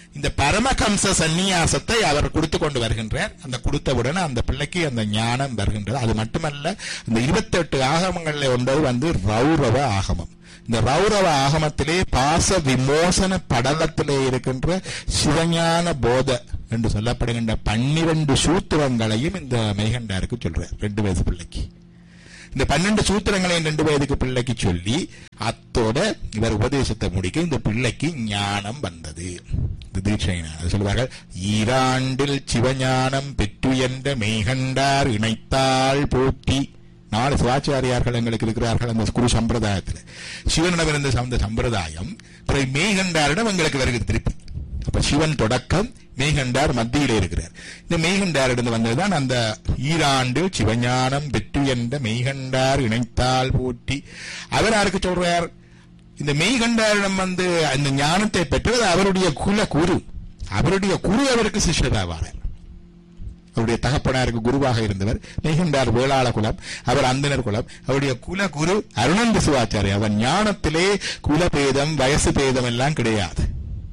இந்த பரமகம்ச சந்நியாசத்தை அவர் கொடுத்து கொண்டு வருகின்றார் அந்த கொடுத்தவுடனே அந்த பிள்ளைக்கு அந்த ஞானம் வருகின்றது அது மட்டுமல்ல இந்த இருபத்தெட்டு ஆகமங்களில் ஒன்றது வந்து ரௌரவ ஆகமம் இந்த ரௌரவ ஆகமத்திலே பாச விமோசன படலத்திலே இருக்கின்ற சிவஞான போத என்று சொல்லப்படுகின்ற பன்னிரண்டு சூத்திரங்களையும் இந்த மெய்கண்டாருக்கு சொல்றார் ரெண்டு வயசு பிள்ளைக்கு இந்த பன்னெண்டு சூத்திரங்களையும் ரெண்டு வயதுக்கு பிள்ளைக்கு சொல்லி அத்தோட இவர் உபதேசத்தை முடிக்க இந்த பிள்ளைக்கு ஞானம் வந்தது இந்த தீட்சை ஞானம் சொல்லுவார்கள் ஈராண்டில் சிவஞானம் பெற்று என்ற மெய்கண்டார் இணைத்தாள் போட்டி நாலு சிவாச்சாரியார்கள் எங்களுக்கு இருக்கிறார்கள் அந்த குரு சம்பிரதாயத்தில் சிவனிடம் இருந்த அந்த சம்பிரதாயம் பிறகு மெய்கண்டாரிடம் எங்களுக்கு வருகிறது திருப்பி அப்ப சிவன் தொடக்கம் மெய்கண்டார் மத்தியிலே இருக்கிறார் இந்த மெய்கண்டாரிடம் வந்ததுதான் அந்த ஈராண்டு சிவஞானம் பெற்று என்ற மெய்கண்டார் இணைத்தால் போட்டி அவர் யாருக்கு சொல்றார் இந்த மெய்கண்டாரிடம் வந்து அந்த ஞானத்தை பெற்றது அவருடைய குல குரு அவருடைய குரு அவருக்கு சிஷ்யராவார் அவருடைய தகப்பனாருக்கு குருவாக இருந்தவர் மெய்கண்டார் வேளாள குலம் அவர் அந்தனர் குலம் அவருடைய குல குரு அருணந்த சிவாச்சாரி அவர் ஞானத்திலே குலபேதம் வயசு பேதம் எல்லாம் கிடையாது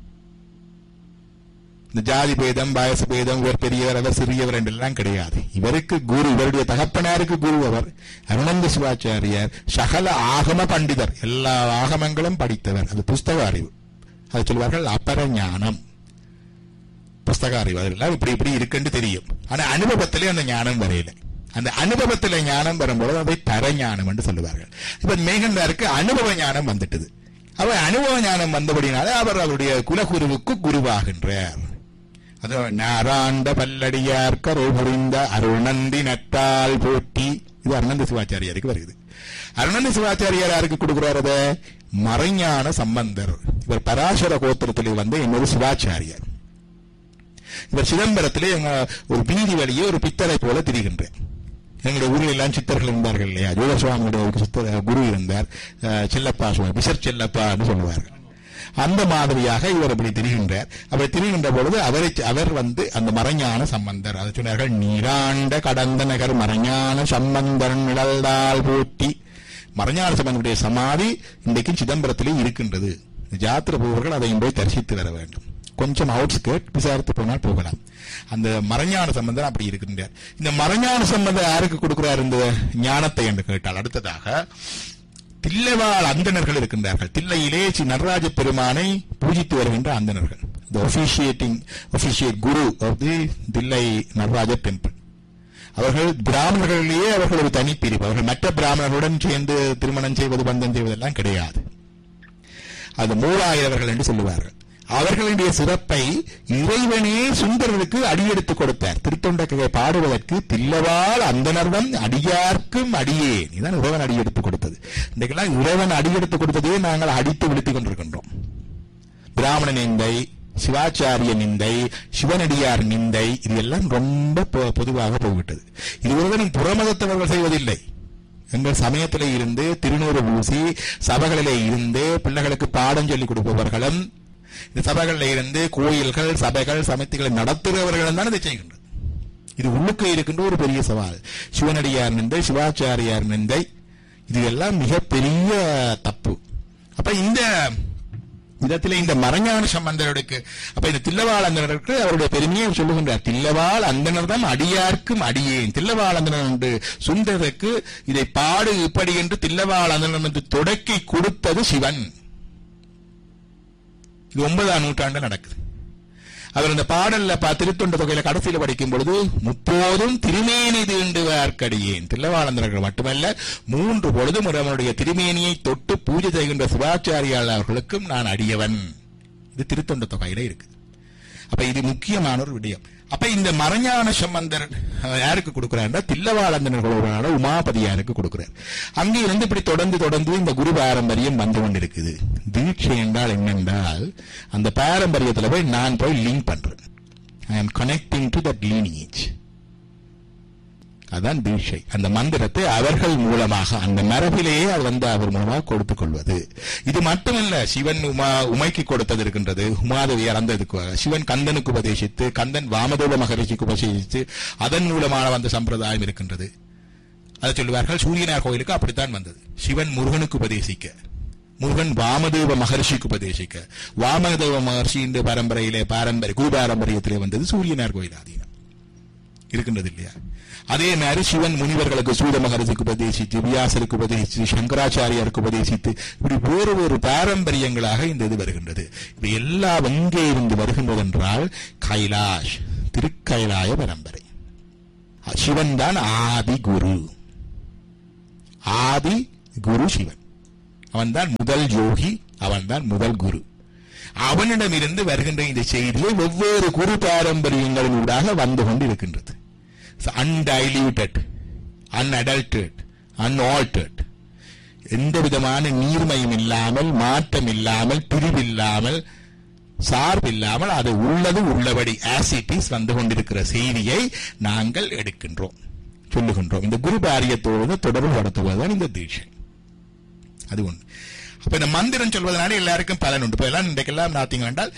இந்த ஜாதி பேதம் வயசு பேதம் இவர் பெரியவர் அவர் சிறியவர் என்றெல்லாம் கிடையாது இவருக்கு குரு இவருடைய தகப்பனாருக்கு குரு அவர் அருணந்த சிவாச்சாரியார் சகல ஆகம பண்டிதர் எல்லா ஆகமங்களும் படித்தவர் அது புஸ்தக அறிவு அது சொல்வார்கள் அப்பர ஞானம் புஸ்தக அறிவு அதெல்லாம் இப்படி இப்படி இருக்குன்னு தெரியும் ஆனா அனுபவத்திலே அந்த ஞானம் வரையில அந்த அனுபவத்தில ஞானம் வரும்போது அதை தர ஞானம் என்று சொல்லுவார்கள் இப்ப மேகண்டாருக்கு அனுபவ ஞானம் வந்துட்டது அவர் அனுபவ ஞானம் வந்தபடினால அவர் அவருடைய குலகுருவுக்கு குருவாகின்றார் அது நாராண்ட பல்லடியார் கரோ புரிந்த அருணந்தி நட்டால் போட்டி இது அருணந்த சிவாச்சாரியாருக்கு வருகிறது அருணந்த சிவாச்சாரியார் யாருக்கு கொடுக்கிறார் அதை மறைஞான சம்பந்தர் இவர் பராசர கோத்திரத்திலே வந்து இன்னொரு சிவாச்சாரியார் இவர் சிதம்பரத்திலே எங்க ஒரு வீதி வழியே ஒரு பித்தரை போல திரிகின்றேன் எங்களுடைய ஊரில் எல்லாம் சித்தர்கள் இருந்தார்கள் இல்லையா ஜோகசுவாமியுடைய ஒரு சித்தர் குரு இருந்தார் அஹ், செல்லப்பா சுவாமி பிசர் செல்லப்பான்னு சொல்லுவார்கள் அந்த மாதிரியாக இவர் அப்படி திரிகின்றார் அப்படி திரிகின்ற பொழுது அவரை அவர் வந்து அந்த மறைஞான சம்பந்தர் அதை சொன்னார்கள் நீராண்ட கடந்த நகர் மறைஞான சம்பந்தன் நிழல்தால் போட்டி மறைஞான சம்பந்தனுடைய சமாதி இன்றைக்கு சிதம்பரத்திலே இருக்கின்றது ஜாத்திர போவர்கள் அதையும் போய் தரிசித்து வர வேண்டும் கொஞ்சம் அவுட்ஸ்கர்ட் விசாரித்து போனால் போகலாம் அந்த மறைஞான சம்பந்தம் அப்படி இருக்கின்றார் இந்த மறைஞான சம்பந்தம் யாருக்கு கொடுக்கிறார் இந்த ஞானத்தை என்று கேட்டால் அடுத்ததாக தில்லைவாழ் அந்தணர்கள் இருக்கின்றார்கள் தில்லையிலே ஸ்ரீ நடராஜ பெருமானை பூஜித்து வருகின்ற அந்தணர்கள் the officiating officiate குரு of the Thillai Nataraja temple அவர்கள் பிராமணர்களிலேயே அவர்கள் ஒரு தனிப்பிரிவு அவர்கள் மற்ற பிராமணர்களுடன் சேர்ந்து திருமணம் செய்வது பந்தம் செய்வதெல்லாம் கிடையாது அது மூவாயிரவர்கள் என்று சொல்லுவார்கள் அவர்களுடைய சிறப்பை இறைவனே சுந்தரருக்கு அடியெடுத்து கொடுத்தார் திருத்தொண்டக்கையை பாடுவதற்கு தில்லவாள் அந்தனர்வம் அடியார்க்கும் அடியேன் இதுதான் இறைவன் அடியெடுத்து கொடுத்தது இன்றைக்கெல்லாம் இறைவன் அடியெடுத்து கொடுத்ததையே நாங்கள் அடித்து விழுத்திக் கொண்டிருக்கின்றோம் பிராமண நிந்தை சிவாச்சாரிய நிந்தை சிவனடியார் நிந்தை இது எல்லாம் ரொம்ப பொ- பொதுவாக போய்விட்டது இது ஒருவரும் புறமதத்தவர்கள் செய்வதில்லை எங்கள் சமயத்திலே இருந்து திருநூறு பூசி சபைகளிலே இருந்து பிள்ளைகளுக்கு பாடம் சொல்லிக் கொடுப்பவர்களும் இந்த சபைகளில் இருந்து கோயில்கள் சபைகள் சமித்திகளை நடத்துகிறவர்களும் தான் இதை செய்கின்றது இது உள்ளுக்கு இருக்கின்ற ஒரு பெரிய சவால் சிவனடியார் நிந்தை சிவாச்சாரியார் நிந்தை இது எல்லாம் மிகப்பெரிய தப்பு அப்ப இந்த விதத்திலே இந்த மறைஞான சம்பந்தருக்கு அப்ப இந்த தில்லவாள் அந்தனருக்கு அவருடைய பெருமையை சொல்லுகின்றார் தில்லவாள் அந்தனர் தான் அடியார்க்கும் அடியேன் தில்லவாள் அந்தனர் என்று சுந்தரருக்கு இதை பாடு இப்படி என்று தில்லவாள் அந்தனர் என்று தொடக்கி கொடுத்தது சிவன் இது ஒன்பதாம் நூற்றாண்டு நடக்குது அவர் இந்த பாடல்ல பா திருத்தொண்ட தொகையில கடைசியில படிக்கும் பொழுது முப்போதும் திருமேனி தீண்டுவார்க்கடியேன் தில்லவாளந்தர்கள் மட்டுமல்ல மூன்று பொழுதும் அவனுடைய திருமேனியை தொட்டு பூஜை செய்கின்ற சிவாச்சாரியால் அவர்களுக்கும் நான் அடியவன் இது திருத்தொண்ட தொகையில இருக்கு அப்ப இது முக்கியமான ஒரு விடயம் அப்ப இந்த மறைஞான சம்பந்தர் அஹ், யாருக்கு கொடுக்கிறார் தில்லவாளந்தனர்களோட உமாபதியாருக்கு கொடுக்கிறார் அங்கே இருந்து இப்படி தொடர்ந்து தொடர்ந்து இந்த குரு பாரம்பரியம் வந்து கொண்டிருக்குது தீட்சை என்றால் என்னென்றால் அந்த பாரம்பரியத்துல போய் நான் போய் லிங்க் பண்றேன் I am connecting to that lineage அதான் தீட்சை அந்த மந்திரத்தை அவர்கள் மூலமாக அந்த மரபிலேயே அது வந்து அவர் மூலமாக கொடுத்துக் கொள்வது இது மட்டுமல்ல சிவன் உமா உமைக்கு கொடுத்தது இருக்கின்றது உமாதேவியார் அந்த இதுக்கு சிவன் கந்தனுக்கு உபதேசித்து கந்தன் வாமதேவ மகரிஷிக்கு உபதேசித்து அதன் மூலமான வந்த சம்பிரதாயம் இருக்கின்றது அதை சொல்லுவார்கள் சூரியனார் கோயிலுக்கு அப்படித்தான் வந்தது சிவன் முருகனுக்கு உபதேசிக்க முருகன் வாமதேவ மகர்ஷிக்கு உபதேசிக்க வாமதேவ மகர்ஷியின் பரம்பரையிலே பாரம்பரிய குரு பாரம்பரியத்திலே வந்தது சூரியனார் கோயில் ஆதீனம் இருக்கின்றது இல்லையா அதே மாதிரி சிவன் முனிவர்களுக்கு சூத மகர்ஷிக்கு உபதேசித்து வியாசருக்கு உபதேசித்து சங்கராச்சாரியாருக்கு உபதேசித்து இப்படி வேறு வேறு பாரம்பரியங்களாக இந்த இது வருகின்றது இப்ப எல்லாம் எங்கே இருந்து வருகின்றது என்றால் கைலாஷ் திருக்கைலாய பரம்பரை சிவன் தான் ஆதி குரு ஆதி குரு சிவன் அவன்தான் முதல் யோகி அவன்தான் முதல் குரு அவனிடமிருந்து வருகின்ற இந்த செய்தியை வெவ்வேறு குரு பாரம்பரியங்களினூடாக வந்து கொண்டு இருக்கின்றது அன்டைல்யூட்டட் அன்அடல்டட் அன்ஆல்டர்ட் எந்த விதமான நீர்மையும் இல்லாமல் மாற்றம் இல்லாமல் பிரிவில்லாமல் சார்பில்லாமல் அது உள்ளது உள்ளபடி ஆசிட்டிஸ் வந்து கொண்டிருக்கிற செய்தியை நாங்கள் எடுக்கின்றோம் சொல்லுகின்றோம் இந்த குரு பாரியத்தோடு தொடர்பு படுத்துவதுதான் இந்த தீட்சை அது ஒன்று அப்ப இந்த மந்திரம் சொல்வதனால எல்லாருக்கும் பலன் உண்டு இப்ப எல்லாம் இன்றைக்கெல்லாம் நாத்திங்க என்றால்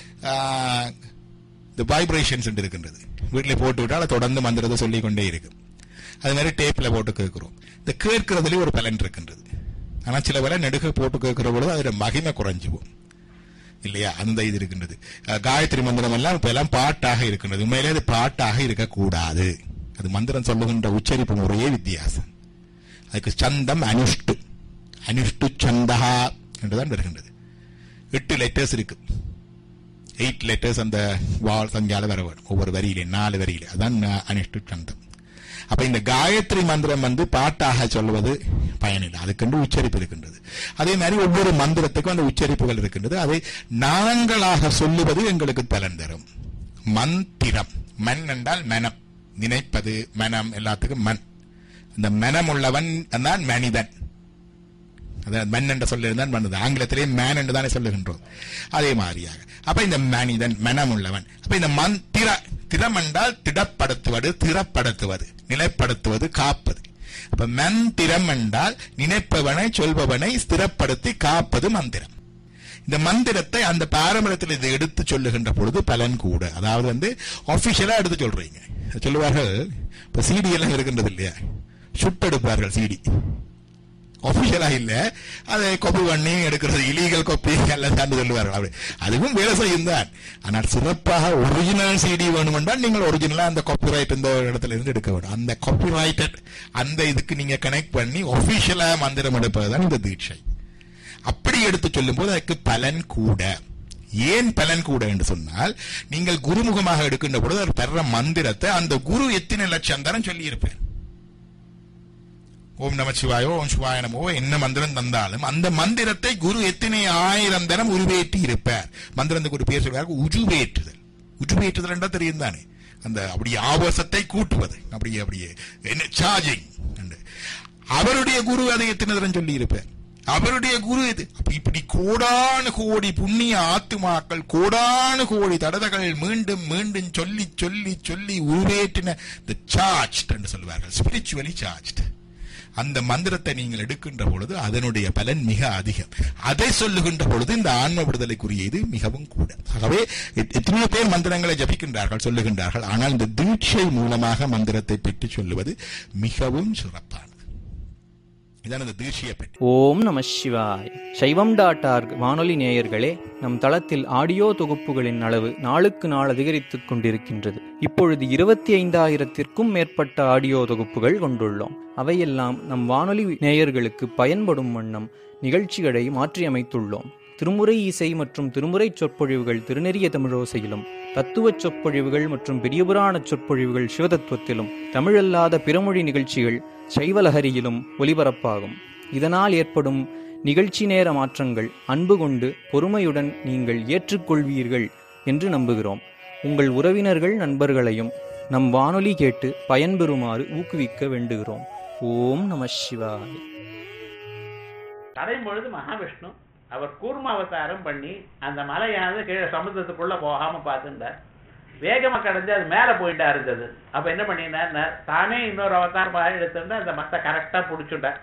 இந்த வைப்ரேஷன்ஸ் இருக்கின்றது வீட்டில் போட்டு விட்டால் அது தொடர்ந்து மந்திரத்தை சொல்லிக் கொண்டே இருக்கு அது மாதிரி டேப்ல போட்டு கேட்கிறோம் இந்த கேட்கறதுலயும் ஒரு பலன் இருக்கின்றது ஆனா சில வேலை நெடுக போட்டு கேட்கிற பொழுது அதோட மகிமை குறைஞ்சுவோம் இல்லையா அந்த இது இருக்கின்றது காயத்ரி மந்திரம் எல்லாம் இப்ப எல்லாம் பாட்டாக இருக்கின்றது உண்மையிலே அது பாட்டாக இருக்கக்கூடாது அது மந்திரம் சொல்லுகின்ற உச்சரிப்பு முறையே வித்தியாசம் அதுக்கு சந்தம் அனுஷ்டு அனுஷ்டு சந்தகா என்றுதான் வருகின்றது எட்டு லெட்டர்ஸ் இருக்கு எயிட் லெட்டர்ஸ் அந்த வால் சஞ்சால வர வேணும் ஒவ்வொரு வரியிலே நாலு வரியிலே அதான் அனுஷ்டு சந்தம் அப்ப இந்த காயத்ரி மந்திரம் வந்து பாட்டாக சொல்வது பயனில்லை அதுக்கென்று உச்சரிப்பு இருக்கின்றது அதே மாதிரி ஒவ்வொரு மந்திரத்துக்கும் அந்த உச்சரிப்புகள் இருக்கின்றது அதை நாங்களாக சொல்லுவது எங்களுக்கு பலன் தரும் மந்திரம் மண் என்றால் மனம் நினைப்பது மனம் எல்லாத்துக்கும் மண் இந்த மனம் உள்ளவன் தான் மனிதன் அதாவது மண் என்ற சொல்லிருந்தான் பண்ணுது ஆங்கிலத்திலே மேன் என்று தானே சொல்லுகின்றோம் அதே மாதிரியாக அப்ப இந்த மனிதன் மனம் உள்ளவன் அப்ப இந்த மந்திர திறம் என்றால் திடப்படுத்துவது திறப்படுத்துவது நிலைப்படுத்துவது காப்பது அப்ப மந்திரம் என்றால் நினைப்பவனை சொல்பவனை ஸ்திரப்படுத்தி காப்பது மந்திரம் இந்த மந்திரத்தை அந்த பாரம்பரியத்தில் இதை எடுத்து சொல்லுகின்ற பொழுது பலன் கூட அதாவது வந்து ஆபிஷியலா எடுத்து சொல்றீங்க சொல்லுவார்கள் இப்ப சிடி எல்லாம் இருக்கின்றது இல்லையா சுட்டெடுப்பார்கள் சிடி ஒபிஷியலா இல்ல அதை கொப்பி பண்ணி எடுக்கிறது இலீகல் கொப்பி எல்லாம் தான் சொல்லுவார்கள் அப்படி அதுவும் வேலை செய்யும் தான் ஆனால் சிறப்பாக ஒரிஜினல் சிடி வேணுமென்றால் நீங்கள் ஒரிஜினலா அந்த காப்பிரைட் இந்த இடத்துல இருந்து எடுக்க வேண்டும் அந்த காப்பிரைட்டட் அந்த இதுக்கு நீங்க கனெக்ட் பண்ணி ஒபிஷியலா மந்திரம் எடுப்பதுதான் இந்த தீட்சை அப்படி எடுத்து சொல்லும் போது அதுக்கு பலன் கூட ஏன் பலன் கூட என்று சொன்னால் நீங்கள் குருமுகமாக எடுக்கின்ற பொழுது அவர் தர்ற மந்திரத்தை அந்த குரு எத்தனை லட்சம் தரம் சொல்லி இருப்பேன் ஓம் நம சிவாயோ ஓம் சிவாய நமோ என்ன மந்திரம் தந்தாலும் அந்த மந்திரத்தை குரு எத்தனை ஆயிரம் தரம் உருவேற்றி இருப்பார் மந்திரத்துக்கு ஒரு பேர் சொல்வார் உஜுவேற்றுதல் உஜுவேற்றுதல் என்றால் தெரியும் தானே அந்த அப்படி ஆபாசத்தை கூட்டுவது அப்படியே அப்படியே என்ன சார்ஜிங் அவருடைய குரு அதை எத்தனை தரம் சொல்லி இருப்பார் அவருடைய குரு இது இப்படி கோடானு கோடி புண்ணிய ஆத்துமாக்கள் கோடானு கோடி தடதகள் மீண்டும் மீண்டும் சொல்லி சொல்லி சொல்லி உருவேற்றின சார்ஜ் என்று சொல்வார்கள் ஸ்பிரிச்சுவலி சார்ஜ் அந்த மந்திரத்தை நீங்கள் எடுக்கின்ற பொழுது அதனுடைய பலன் மிக அதிகம் அதை சொல்லுகின்ற பொழுது இந்த ஆன்ம விடுதலைக்குரிய இது மிகவும் கூட ஆகவே எத்தனையோ பேர் மந்திரங்களை ஜபிக்கின்றார்கள் சொல்லுகின்றார்கள் ஆனால் இந்த தீட்சை மூலமாக மந்திரத்தை பெற்று சொல்லுவது மிகவும் சிறப்பானது இதான் இந்த தீட்சையை பற்றி
ஓம் நம சிவாய் சைவம் டாட் ஆர்க் வானொலி நேயர்களே நம் தளத்தில் ஆடியோ தொகுப்புகளின் அளவு நாளுக்கு நாள் அதிகரித்துக் கொண்டிருக்கின்றது இப்பொழுது இருபத்தி ஐந்தாயிரத்திற்கும் மேற்பட்ட ஆடியோ தொகுப்புகள் கொண்டுள்ளோம் அவையெல்லாம் நம் வானொலி நேயர்களுக்கு பயன்படும் வண்ணம் நிகழ்ச்சிகளை மாற்றியமைத்துள்ளோம் திருமுறை இசை மற்றும் திருமுறை சொற்பொழிவுகள் திருநெறிய தமிழோசையிலும் தத்துவச் சொற்பொழிவுகள் மற்றும் பெரியபுராண சொற்பொழிவுகள் சிவதத்துவத்திலும் தமிழல்லாத பிறமொழி நிகழ்ச்சிகள் சைவலஹரியிலும் ஒலிபரப்பாகும் இதனால் ஏற்படும் நிகழ்ச்சி நேர மாற்றங்கள் அன்பு கொண்டு பொறுமையுடன் நீங்கள் ஏற்றுக்கொள்வீர்கள் என்று நம்புகிறோம் உங்கள் உறவினர்கள் நண்பர்களையும் நம் வானொலி கேட்டு பயன்பெறுமாறு ஊக்குவிக்க வேண்டுகிறோம் ஓம் நம சிவாய்
கடையும் பொழுது மகாவிஷ்ணு அவர் கூர்ம அவதாரம் பண்ணி அந்த மலையானது கீழே சமுத்திரத்துக்குள்ள போகாம பார்த்துட்டார் வேகமா கடைஞ்சு அது மேல போயிட்டா இருந்தது அப்ப என்ன பண்ணினார் தானே இன்னொரு அவதாரமாக எடுத்துட்டு அந்த மத்த கரெக்டா புடிச்சுட்டார்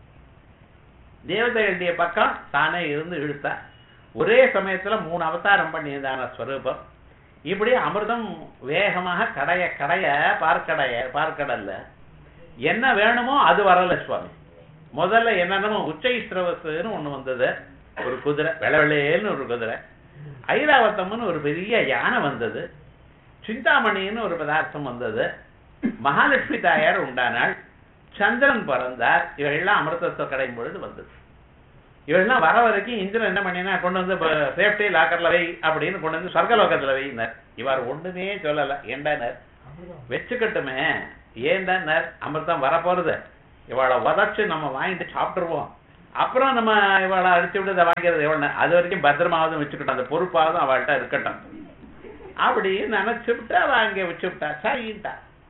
தேவதைகளுடைய பக்கம் தானே இருந்து இழுத்தார் ஒரே சமயத்துல மூணு அவதாரம் பண்ணியிருந்தான ஸ்வரூபம் இப்படி அமிர்தம் வேகமாக கடைய கடைய பார்க்கடைய பார்க்கடல்ல என்ன வேணுமோ அது வரல சுவாமி முதல்ல என்னென்னமோ உச்சைஸ்ரவஸ்ன்னு ஒண்ணு வந்தது ஒரு குதிரை வெள்ளவெள்ளேன்னு ஒரு குதிரை ஐராவத்தம்னு ஒரு பெரிய யானை வந்தது சிந்தாமணின்னு ஒரு பதார்த்தம் வந்தது மகாலட்சுமி தாயார் உண்டானாள் சந்திரன் பிறந்தார் இவையெல்லாம் அமிர்தத்தை கடையும் பொழுது வந்தது இவெல்லாம் வர வரைக்கும் இந்திரன் என்ன பண்ணினா கொண்டு வந்து சேஃப்டி லாக்கர்ல வை அப்படின்னு கொண்டு வந்து சொர்க்கலோகத்துல வைனார் இவர் ஒண்ணுமே சொல்லல ஏண்டானார் வச்சுக்கட்டுமே ஏண்டானார் அமிர்தம் வரப்போறது இவளை உதச்சு நம்ம வாங்கிட்டு சாப்பிட்டுருவோம் அப்புறம் நம்ம இவளை அடிச்சு விட்டு இதை வாங்கிறது எவ்வளவு அது வரைக்கும் பத்திரமாவது வச்சுக்கிட்டோம் அந்த பொறுப்பாவது அவள்கிட்ட இருக்கட்டும் அப்படி நினைச்சு விட்டு அவ அங்கே வச்சு விட்டா சரின்ட்டா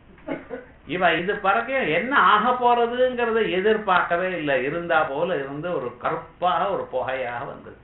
இவ இது பிறகு என்ன ஆக போறதுங்கிறத எதிர்பார்க்கவே இல்லை இருந்தா போல இருந்து ஒரு கருப்பாக ஒரு புகையாக வந்தது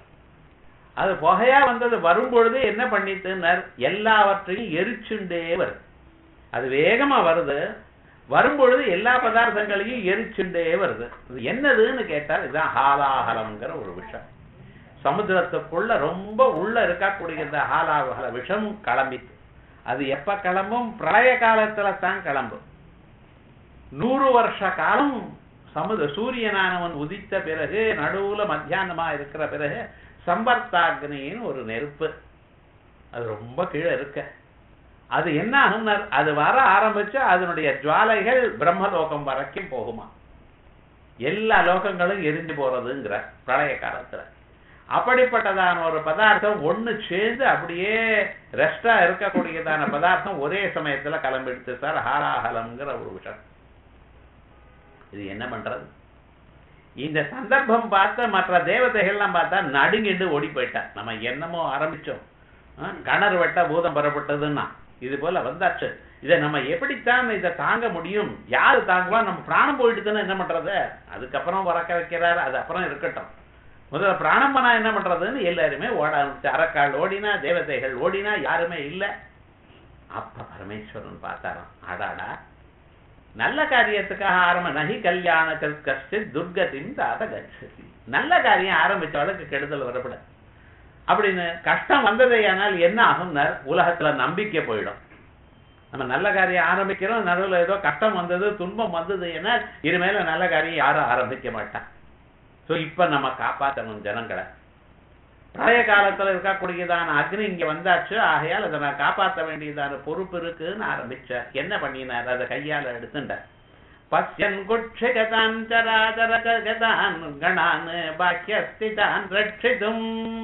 அது புகையா வந்தது வரும்பொழுது என்ன பண்ணிட்டுனர் எல்லாவற்றையும் எரிச்சுண்டே வருது அது வேகமா வருது வரும்பொழுது எல்லா பதார்த்தங்களையும் எரிச்சுண்டே வருது இது என்னதுன்னு கேட்டால் இதுதான் ஹாலாஹலம்ங்கிற ஒரு விஷம் சமுத்திரத்துக்குள்ள ரொம்ப உள்ள இருக்கக்கூடிய இந்த ஹாலாஹல விஷம் கிளம்பித்து அது எப்ப கிளம்பும் பிரளய காலத்துல தான் கிளம்பும் நூறு வருஷ காலம் சமுத சூரியனானவன் உதித்த பிறகு நடுவுல மத்தியானமா இருக்கிற பிறகு சம்பர்த்தாக்னின்னு ஒரு நெருப்பு அது ரொம்ப கீழே இருக்க அது என்ன ஆகும்னா அது வர ஆரம்பிச்சு அதனுடைய ஜுவாலைகள் பிரம்மலோகம் வரைக்கும் போகுமா எல்லா லோகங்களும் எரிஞ்சு போறதுங்கிற பிரளய காலத்துல அப்படிப்பட்டதான ஒரு பதார்த்தம் ஒண்ணு சேர்ந்து அப்படியே ரெஸ்டா இருக்கக்கூடியதான பதார்த்தம் ஒரே சமயத்துல கிளம்பிடுச்சு சார் ஹாலாஹலம்ங்கிற ஒரு விஷயம் இது என்ன பண்றது இந்த சந்தர்ப்பம் பார்த்த மற்ற தேவதைகள்லாம் பார்த்தா நடுங்கிட்டு ஓடி போயிட்டா நம்ம என்னமோ ஆரம்பிச்சோம் கணர் வெட்ட பூதம் பெறப்பட்டதுன்னா இது போல வந்தாச்சு இதை நம்ம எப்படித்தான் இதை தாங்க முடியும் யாரு தாங்குவா நம்ம பிராணம் போயிட்டுதுன்னு என்ன பண்றது அதுக்கப்புறம் உறக்க வைக்கிறாரு அது அப்புறம் இருக்கட்டும் முதல்ல பிராணம் பண்ணா என்ன பண்றதுன்னு எல்லாருமே ஓட ஆரம்பிச்சு அரக்கால் ஓடினா தேவதைகள் ஓடினா யாருமே இல்லை அப்ப பரமேஸ்வரன் பார்த்தாராம் அடாடா நல்ல காரியத்துக்காக ஆரம்ப நகி கல்யாண கஷ்ட துர்கத்தின் தாத கட்சதி நல்ல காரியம் ஆரம்பிச்சவளுக்கு கெடுதல் வரப்படாது அப்படின்னு கஷ்டம் வந்ததேயானால் என்ன ஆகும்னார் உலகத்துல நம்பிக்கை போயிடும் நம்ம நல்ல காரியம் ஆரம்பிக்கிறோம் நடுவில் ஏதோ கஷ்டம் வந்தது துன்பம் வந்தது ஏன்னா இனிமேல நல்ல காரியம் யாரும் ஆரம்பிக்க மாட்டான் ஸோ இப்ப நம்ம காப்பாற்றணும் ஜனங்களை பழைய காலத்துல இருக்கக்கூடியதான அக்னி இங்க வந்தாச்சு ஆகையால் அதை நான் காப்பாற்ற வேண்டியதான பொறுப்பு இருக்குன்னு ஆரம்பிச்சார் என்ன பண்ணினார் அதை கையால எடுத்துட்டார் பசியன் குட்சிகதான் சராதர கதான் கணான் பாக்கியஸ்திதான் ரட்சிதும்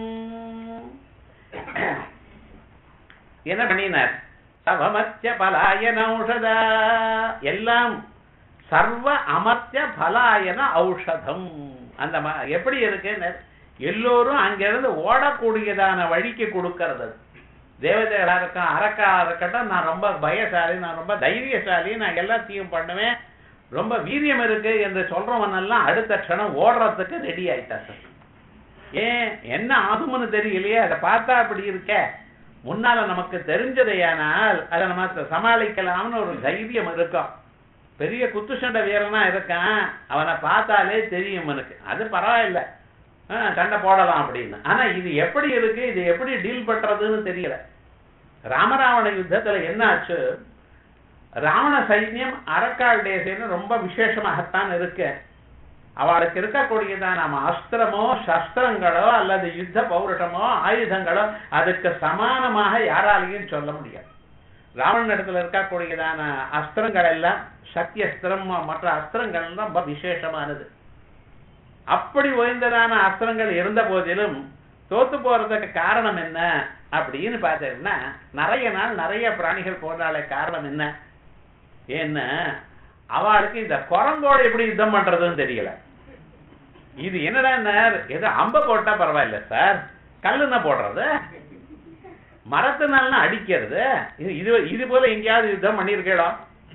என்ன பண்ணினார் சவமத்திய பலாயன ஔஷத எல்லாம் சர்வ அமர்த்திய பலாயன ஔஷதம் அந்த எப்படி இருக்குன்னு எல்லோரும் அங்கிருந்து ஓடக்கூடியதான வழிக்கு கொடுக்கறது தேவதைகளா இருக்கும் அரக்கா இருக்கட்டும் நான் ரொம்ப பயசாலி நான் ரொம்ப தைரியசாலி நான் எல்லாத்தையும் பண்ணுவேன் ரொம்ப வீரியம் இருக்கு என்று சொல்றவன் எல்லாம் அடுத்த க்ஷணம் ஓடுறதுக்கு ரெடி ஆயிட்டா சார் ஏன் என்ன ஆகும்னு தெரியலையே அதை பார்த்தா அப்படி இருக்க முன்னால நமக்கு தெரிஞ்சதையானால் அதை நம்ம சமாளிக்கலாம்னு ஒரு தைரியம் இருக்கும் பெரிய குத்துச்சண்டை வீரனா இருக்கான் அவனை பார்த்தாலே தெரியும் எனக்கு அது பரவாயில்ல சண்டை போடலாம் அப்படின்னு ஆனா இது எப்படி இருக்கு இது எப்படி டீல் பண்றதுன்னு தெரியல ராமராவண யுத்தத்துல என்ன ஆச்சு ராவண சைன்யம் அரக்காளுடைய சைன்யம் ரொம்ப விசேஷமாகத்தான் இருக்கு அவளுக்கு இருக்கக்கூடியதான் நம்ம அஸ்திரமோ சஸ்திரங்களோ அல்லது யுத்த பௌருஷமோ ஆயுதங்களோ அதுக்கு சமானமாக யாராலையும் சொல்ல முடியாது ராவண இடத்துல இருக்கக்கூடியதான அஸ்திரங்கள் எல்லாம் சக்தி அஸ்திரம் மற்ற அஸ்திரங்கள் ரொம்ப விசேஷமானது அப்படி உயர்ந்ததான அஸ்திரங்கள் இருந்த போதிலும் தோத்து போறதுக்கு காரணம் என்ன அப்படின்னு பார்த்தீங்கன்னா நிறைய நாள் நிறைய பிராணிகள் போன்றாலே காரணம் என்ன ஏன்னா அவளுக்கு இந்த குரங்கோட எப்படி யுத்தம் பண்றதுன்னு தெரியல இது என்னடா ஏதோ அம்ப போட்டா பரவாயில்ல சார் கல்லுன்னா போடுறது மரத்தினால அடிக்கிறது இது இது போல எங்கேயாவது யுத்தம் பண்ணிருக்கேடா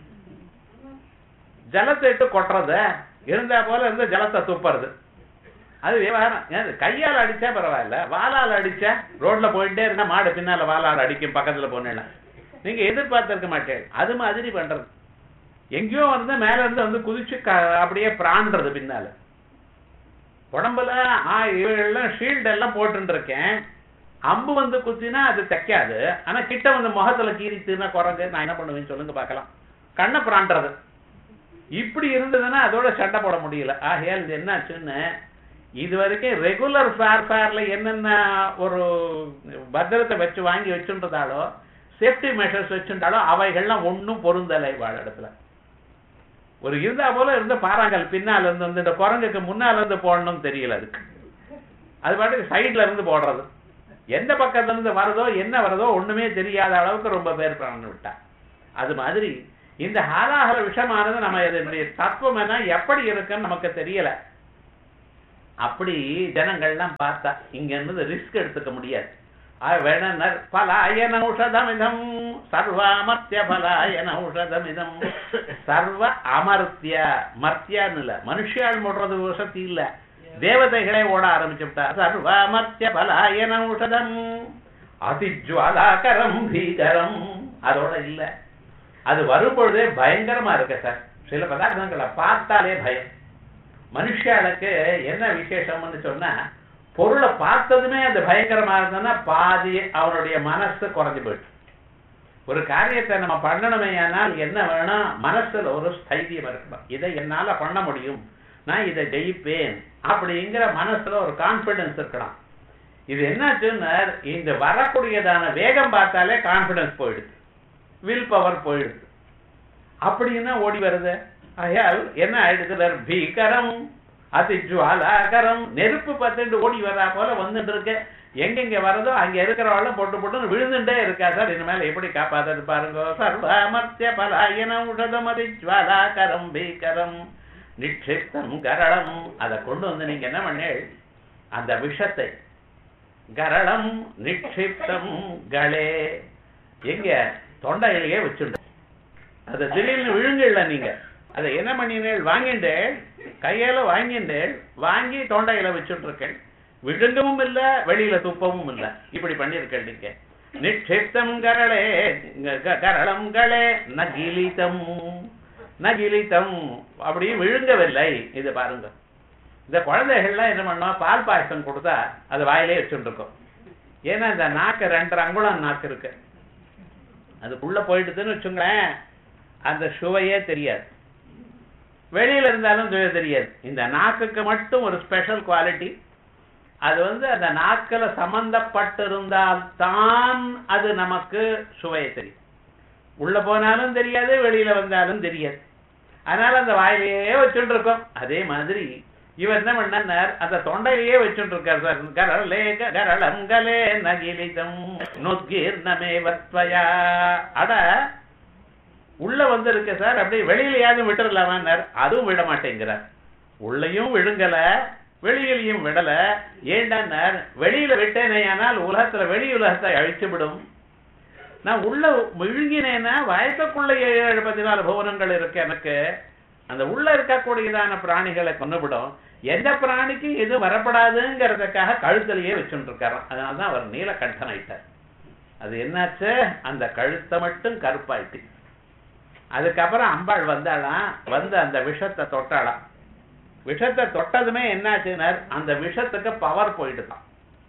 ஜலத்தை இட்டு கொட்டுறது இருந்தா போல இருந்த ஜலத்தை துப்புறது அது விவகாரம் கையால் அடிச்சா பரவாயில்ல வாலால் அடிச்சா ரோட்ல போயிட்டே இருந்தா மாடு பின்னால வாலால் அடிக்கும் பக்கத்துல போனேன்னா நீங்க எதிர்பார்த்திருக்க மாட்டேன் அது மாதிரி பண்றது எங்கேயோ வந்து மேல இருந்து வந்து குதிச்சு அப்படியே பிராண்டுறது பின்னால உடம்புல இவெல்லாம் ஷீல்டு எல்லாம் போட்டு இருக்கேன் அம்பு வந்து குத்தினா அது தைக்காது ஆனா கிட்ட வந்து முகத்துல கீரித்துனா குரங்கு நான் என்ன பண்ணுவேன்னு சொல்லுங்க பார்க்கலாம் கண்ணை பிராண்டுறது இப்படி இருந்ததுன்னா அதோட சண்டை போட முடியல ஆகையால் இது என்னாச்சுன்னு இது வரைக்கும் ரெகுலர் ஃபேர்ஃபேர்ல என்னென்ன ஒரு பத்திரத்தை வச்சு வாங்கி வச்சுன்றதாலோ சேஃப்டி மெஷர்ஸ் வச்சுட்டாலோ அவைகள்லாம் ஒன்றும் பொருந்தலை வாழ இடத்துல ஒரு இருந்தா போல இருந்த பாறாங்கல் பின்னால இருந்து வந்து இந்த குரங்குக்கு முன்னால இருந்து போடணும்னு தெரியல அதுக்கு அது பாட்டுக்கு சைட்ல இருந்து போடுறது எந்த பக்கத்துல இருந்து வருதோ என்ன வருதோ ஒண்ணுமே தெரியாத அளவுக்கு ரொம்ப பேர் பிராணம் விட்டா அது மாதிரி இந்த ஹாலாஹல விஷமானது நம்ம இதனுடைய தத்துவம் என்ன எப்படி இருக்குன்னு நமக்கு தெரியல அப்படி ஜனங்கள்லாம் பார்த்தா இங்க இருந்து ரிஸ்க் எடுத்துக்க முடியாது வேணனர் பலாயன ஔஷதமிதம் சர்வாமர்த்திய பலாயன ஔஷதமிதம் சர்வ அமர்த்திய மர்த்தியான்னு இல்ல மனுஷியால் முடுறது வசதி இல்ல தேவதைகளே ஓட ஆரம்பிச்சு விட்டா சர்வாமர்த்திய பலாயன ஔஷதம் அதிஜ்வாலாகரம் பீகரம் அதோட இல்ல அது வரும்பொழுதே பயங்கரமா இருக்கு சார் சில பதார்த்தங்களை பார்த்தாலே பயம் மனுஷாளுக்கு என்ன விசேஷம்னு சொன்னா பொருளை பார்த்ததுமே அது பயங்கரமா இருந்ததுன்னா பாதி அவனுடைய மனசு குறைஞ்சு போயிடுச்சு ஒரு காரியத்தை நம்ம பண்ணணுமே ஆனால் என்ன வேணும் மனசுல ஒரு ஸ்தைரியம் இருக்கணும் இதை என்னால பண்ண முடியும் நான் இதை ஜெயிப்பேன் அப்படிங்கிற மனசுல ஒரு கான்பிடன்ஸ் இருக்கலாம் இது என்னாச்சுன்னா இந்த வரக்கூடியதான வேகம் பார்த்தாலே கான்பிடன்ஸ் போயிடுது வில் பவர் போயிடுது அப்படின்னா ஓடி வருது ஆகையால் என்ன ஆயிடுது பீகரம் அதிஜுவாலாகரம் நெருப்பு பத்துட்டு ஓடி வரா போல வந்துட்டு இருக்கு எங்கெங்க வரதோ அங்க இருக்கிறவள போட்டு போட்டு விழுந்துட்டே இருக்கா சார் இனிமேல எப்படி காப்பாத்தது பாருங்க சர்வமர்த்திய பலாயன உஷதம் அதிஜுவாலாகரம் பீகரம் நிட்சிப்தம் கரளம் அதை கொண்டு வந்து நீங்க என்ன பண்ணேள் அந்த விஷத்தை கரளம் நிட்சிப்தம் களே எங்க தொண்டையிலேயே வச்சுட்டோம் அதை திடீர்னு விழுங்கல நீங்க அதை என்ன பண்ணினேள் வாங்கிண்டேள் கையால வாங்கிண்டேள் வாங்கி தொண்டையில வச்சுட்டு இருக்கேன் விழுங்கவும் இல்ல வெளியில துப்பவும் இல்ல இப்படி பண்ணிருக்கேன் நீங்க நிட்சிப்தம் கரளே கரளம் களே நகிலிதம் நகிலிதம் அப்படி விழுங்கவில்லை இது பாருங்க இந்த குழந்தைகள்லாம் என்ன பண்ணோம் பால் பாயசம் கொடுத்தா அது வாயிலே வச்சுட்டு இருக்கோம் ஏன்னா இந்த நாக்கு ரெண்டரை அங்குலம் நாக்கு இருக்கு அதுக்குள்ள போயிடுதுன்னு வச்சுங்களேன் அந்த சுவையே தெரியாது வெளியில இருந்தாலும் சுவை தெரியாது இந்த நாக்குக்கு மட்டும் ஒரு ஸ்பெஷல் குவாலிட்டி அது வந்து அந்த நாக்கில் சம்பந்தப்பட்டிருந்தால் தான் அது நமக்கு சுவையை தெரியும் உள்ள போனாலும் தெரியாது வெளியில வந்தாலும் தெரியாது அதனால அந்த வாயிலேயே வச்சுட்டு இருக்கோம் அதே மாதிரி இவர் என்ன பண்ணார் அந்த தொண்டையிலேயே வச்சுட்டு இருக்கார் சார் கரளே கரளங்கலே நகிலிதம் நொத்கீர் நமே வத்வயா அட உள்ள வந்து இருக்கு சார் அப்படியே வெளியிலயாவது விட்டுறலாமான்னார் அதுவும் விட மாட்டேங்கிறார் உள்ளயும் விழுங்கல வெளியிலையும் விடல ஏண்டான்னார் வெளியில விட்டேனே ஆனால் உலகத்துல வெளி உலகத்தை அழிச்சு விடும் நான் உள்ள விழுங்கினேன்னா வயசுக்குள்ள ஏழு பதினாலு புவனங்கள் இருக்கு எனக்கு அந்த உள்ள இருக்கக்கூடியதான பிராணிகளை கொண்டுவிடும் எந்த பிராணிக்கும் எது வரப்படாதுங்கிறதுக்காக கழுத்திலேயே வச்சுட்டு இருக்காராம் அதனாலதான் அவர் நீலகண்டன் ஆயிட்டார் அது என்னாச்சு அந்த கழுத்தை மட்டும் கருப்பாயிட்டு அதுக்கப்புறம் அம்பாள் வந்தாளாம் வந்து அந்த விஷத்தை தொட்டாளாம் விஷத்தை தொட்டதுமே என்னாச்சுனர் அந்த விஷத்துக்கு பவர் போயிடுதான்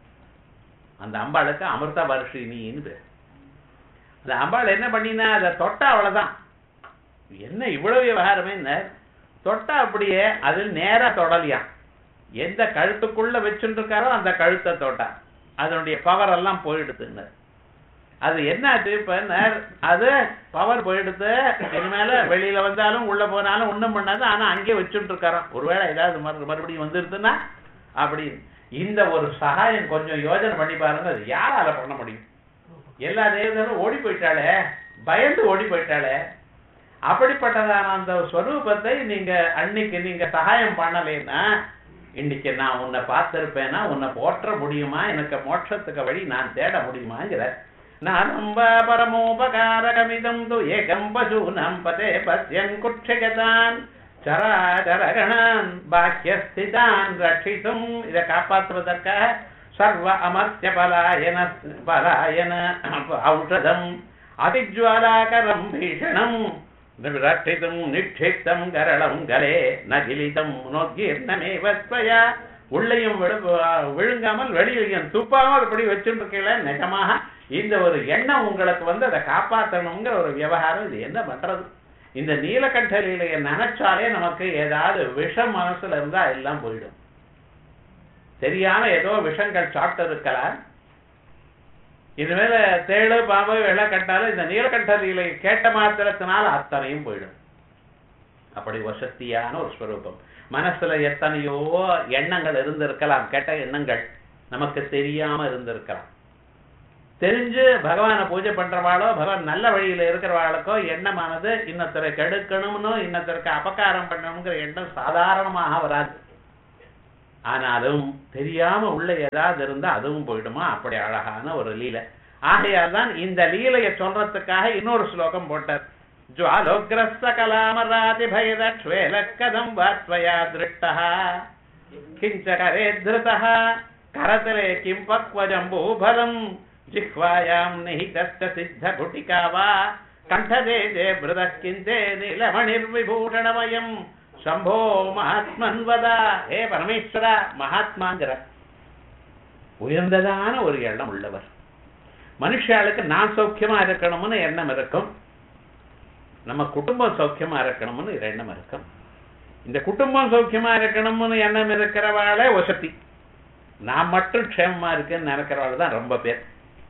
அந்த அம்பாளுக்கு அமிர்த வருஷினின்னு பேர் அந்த அம்பாள் என்ன பண்ணினா அதை தொட்டா அவ்வளவுதான் என்ன இவ்வளவு விவகாரமே தொட்டா அப்படியே அதில் நேரா தொடலியாம் எந்த கழுத்துக்குள்ள வச்சுட்டு இருக்காரோ அந்த கழுத்தை தொட்டா அதனுடைய பவர் எல்லாம் போயிடுதுன்னு அது என்னாச்சு இப்ப அது பவர் போயிடுது இனிமேல வெளியில வந்தாலும் உள்ள போனாலும் ஒண்ணும் பண்ணாது ஆனா அங்கே வச்சுட்டு இருக்காராம் ஒருவேளை ஏதாவது மறு மறுபடியும் வந்துருதுன்னா அப்படி இந்த ஒரு சகாயம் கொஞ்சம் யோஜனை பண்ணி பாருங்க அது யாரால பண்ண முடியும் எல்லா தேவதரும் ஓடி போயிட்டாளே பயந்து ஓடி போயிட்டாளே அப்படிப்பட்டதான அந்த ஸ்வரூபத்தை நீங்க அன்னைக்கு நீங்க சகாயம் பண்ணலைன்னா இன்னைக்கு நான் உன்னை பார்த்திருப்பேன்னா உன்னை போற்ற முடியுமா எனக்கு மோட்சத்துக்கு வழி நான் தேட முடியுமாங்கிற நானம்ப பரமோபகாரகமிதம் து ஏகம் பசூனம் பதே பத்யன் குட்சகதான் சராச்சரகணான் பாக்கியஸ்திதான் ரட்சித்தும் இதை காப்பாற்றுவதற்காக சர்வ அமர்த்திய பலாயன பலாயன ஔஷதம் அதிஜ்வாலாகரம் பீஷணம் ரட்சித்தும் நிட்சித்தம் கரளம் கலே நகிலிதம் நோக்கீர்ணமே வத்வயா உள்ளையும் விழுங்காமல் வெளியிலையும் துப்பாமல் இப்படி வச்சுருக்கீங்கள நிஜமாக இந்த ஒரு எண்ணம் உங்களுக்கு வந்து அதை காப்பாற்றணுங்கிற ஒரு விவகாரம் இது என்ன பண்றது இந்த நீலகண்ட லீலையை நினைச்சாலே நமக்கு ஏதாவது விஷம் மனசுல இருந்தா எல்லாம் போயிடும் தெரியாம ஏதோ விஷங்கள் சாப்பிட்டு இருக்கலாம் இனிமேல தேழு பாம்பு வெள்ள கட்டாலும் இந்த நீலகண்ட லீலை கேட்ட மாத்திரத்தினால் அத்தனையும் போயிடும் அப்படி வசத்தியான ஒரு ஸ்வரூபம் மனசுல எத்தனையோ எண்ணங்கள் இருந்திருக்கலாம் கெட்ட எண்ணங்கள் நமக்கு தெரியாம இருந்திருக்கலாம் தெரிஞ்சு பகவானை பூஜை பண்றவாளோ பகவான் நல்ல வழியில இருக்கிறவாளுக்கோ எண்ணமானது இன்னொருத்தரை கெடுக்கணும்னு இன்னொருத்தருக்கு அபகாரம் பண்ணணுங்கிற எண்ணம் சாதாரணமாக வராது ஆனாலும் தெரியாம உள்ள ஏதாவது இருந்தா அதுவும் போயிடுமா அப்படி அழகான ஒரு லீலை ஆகையால் தான் இந்த லீலையை சொல்றதுக்காக இன்னொரு ஸ்லோகம் போட்டார் ஜுவாலோக்ரஸ்த கலாமராதி பயதக்ஷ்வேல கதம் வாத்வயா திருஷ்டः கிஞ்ச கரே திருதः கரதலே கிம் பக்வஜம்பூபலம் जिह्वायाम् निहितश्च सिद्धघुटिका वा कण्ठदेशे मृदः किञ्चे नीलमणिर्विभूषणमयम् शम्भो மகாத்மன் வதா ஹே பரமேஸ்வர மகாத்மாங்கிற உயர்ந்ததான ஒரு எண்ணம் உள்ளவர் மனுஷாளுக்கு நான் சௌக்கியமா இருக்கணும்னு எண்ணம் இருக்கும் நம்ம குடும்பம் சௌக்கியமா இருக்கணும்னு ஒரு எண்ணம் இருக்கும் இந்த குடும்பம் சௌக்கியமா இருக்கணும்னு எண்ணம் இருக்கிறவாளே வசதி நான் மட்டும் க்ஷேமமா இருக்கேன்னு நினைக்கிறவாள் தான் ரொம்ப பேர்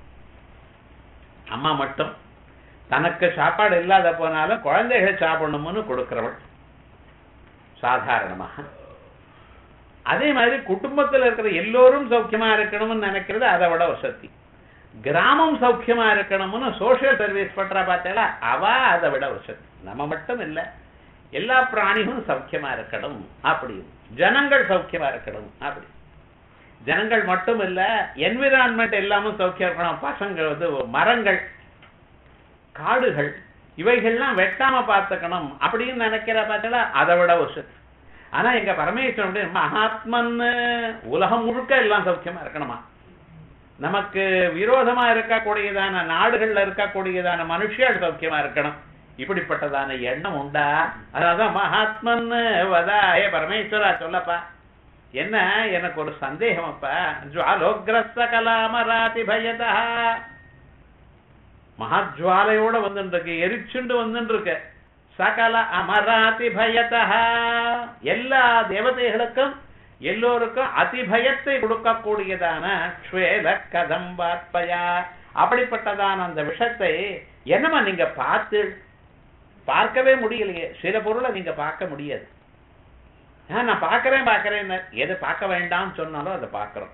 அம்மா மட்டும் தனக்கு சாப்பாடு இல்லாத போனாலும் குழந்தைகள் சாப்பிடணும்னு கொடுக்கிறவள் சாதாரணமாக அதே மாதிரி குடும்பத்தில் இருக்கிற எல்லோரும் சௌக்கியமா இருக்கணும்னு நினைக்கிறது அதை விட வசதி கிராமம் சௌக்கியமா இருக்கணும்னு சோசியல் சர்வீஸ் பண்றா பார்த்தா அவ அதை விட வசதி நம்ம மட்டும் இல்ல எல்லா பிராணிகளும் சௌக்கியமா இருக்கணும் அப்படி ஜனங்கள் சௌக்கியமா இருக்கணும் அப்படி ஜனங்கள் மட்டும் இல்ல என்விரான்மெண்ட் எல்லாமும் சௌக்கியம் இருக்கணும் பசங்க வந்து மரங்கள் காடுகள் இவைகள்லாம் வெட்டாம பார்த்துக்கணும் அப்படின்னு நினைக்கிற பார்த்தா அதை விட வசதி ஆனா எங்க பரமேஸ்வரன் மகாத்மன் உலகம் முழுக்க எல்லாம் சௌக்கியமா இருக்கணுமா நமக்கு விரோதமா இருக்கக்கூடியதான நாடுகள்ல இருக்கக்கூடியதான மனுஷியால் சௌக்கியமா இருக்கணும் இப்படிப்பட்டதான எண்ணம் உண்டா அதான் மகாத்மன் வதா ஏ பரமேஸ்வரா சொல்லப்பா என்ன எனக்கு ஒரு சந்தேகம் அப்பா ஜுவாலோக்ரஸ்த கலாமராதி பயதா மகாஜுவாலையோட வந்துட்டு இருக்கு எரிச்சுண்டு வந்துட்டு இருக்கு சகல அமராதி பயதா எல்லா தேவதைகளுக்கும் எல்லோருக்கும் அதிபயத்தை கொடுக்கக்கூடியதான ஸ்வேத கதம் வாத்பயா அப்படிப்பட்டதான அந்த விஷத்தை என்னமா நீங்க பார்த்து பார்க்கவே முடியலையே சில பொருளை நீங்க பார்க்க முடியாது நான் பார்க்கறேன் பார்க்கறேன் எதை பார்க்க வேண்டாம்னு சொன்னாலும் அதை பார்க்கிறோம்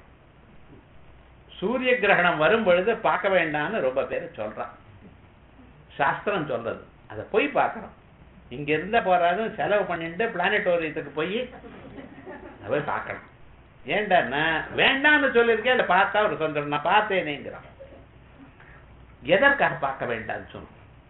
சூரிய கிரகணம் வரும் பொழுது பார்க்க வேண்டாம்னு ரொம்ப பேர் சொல்றான் சாஸ்திரம் சொல்றது அதை போய் பார்க்கறோம் இங்க இருந்த போறாது செலவு பண்ணிட்டு பிளானட்டோரியத்துக்கு போய் போய் பார்க்கணும் ஏண்டான்னா வேண்டாம்னு சொல்லியிருக்கேன் அதை பார்த்தா ஒரு சொந்தம் நான் பார்த்தேனேங்கிறான் எதற்காக பார்க்க வேண்டாம்னு சொன்னோம்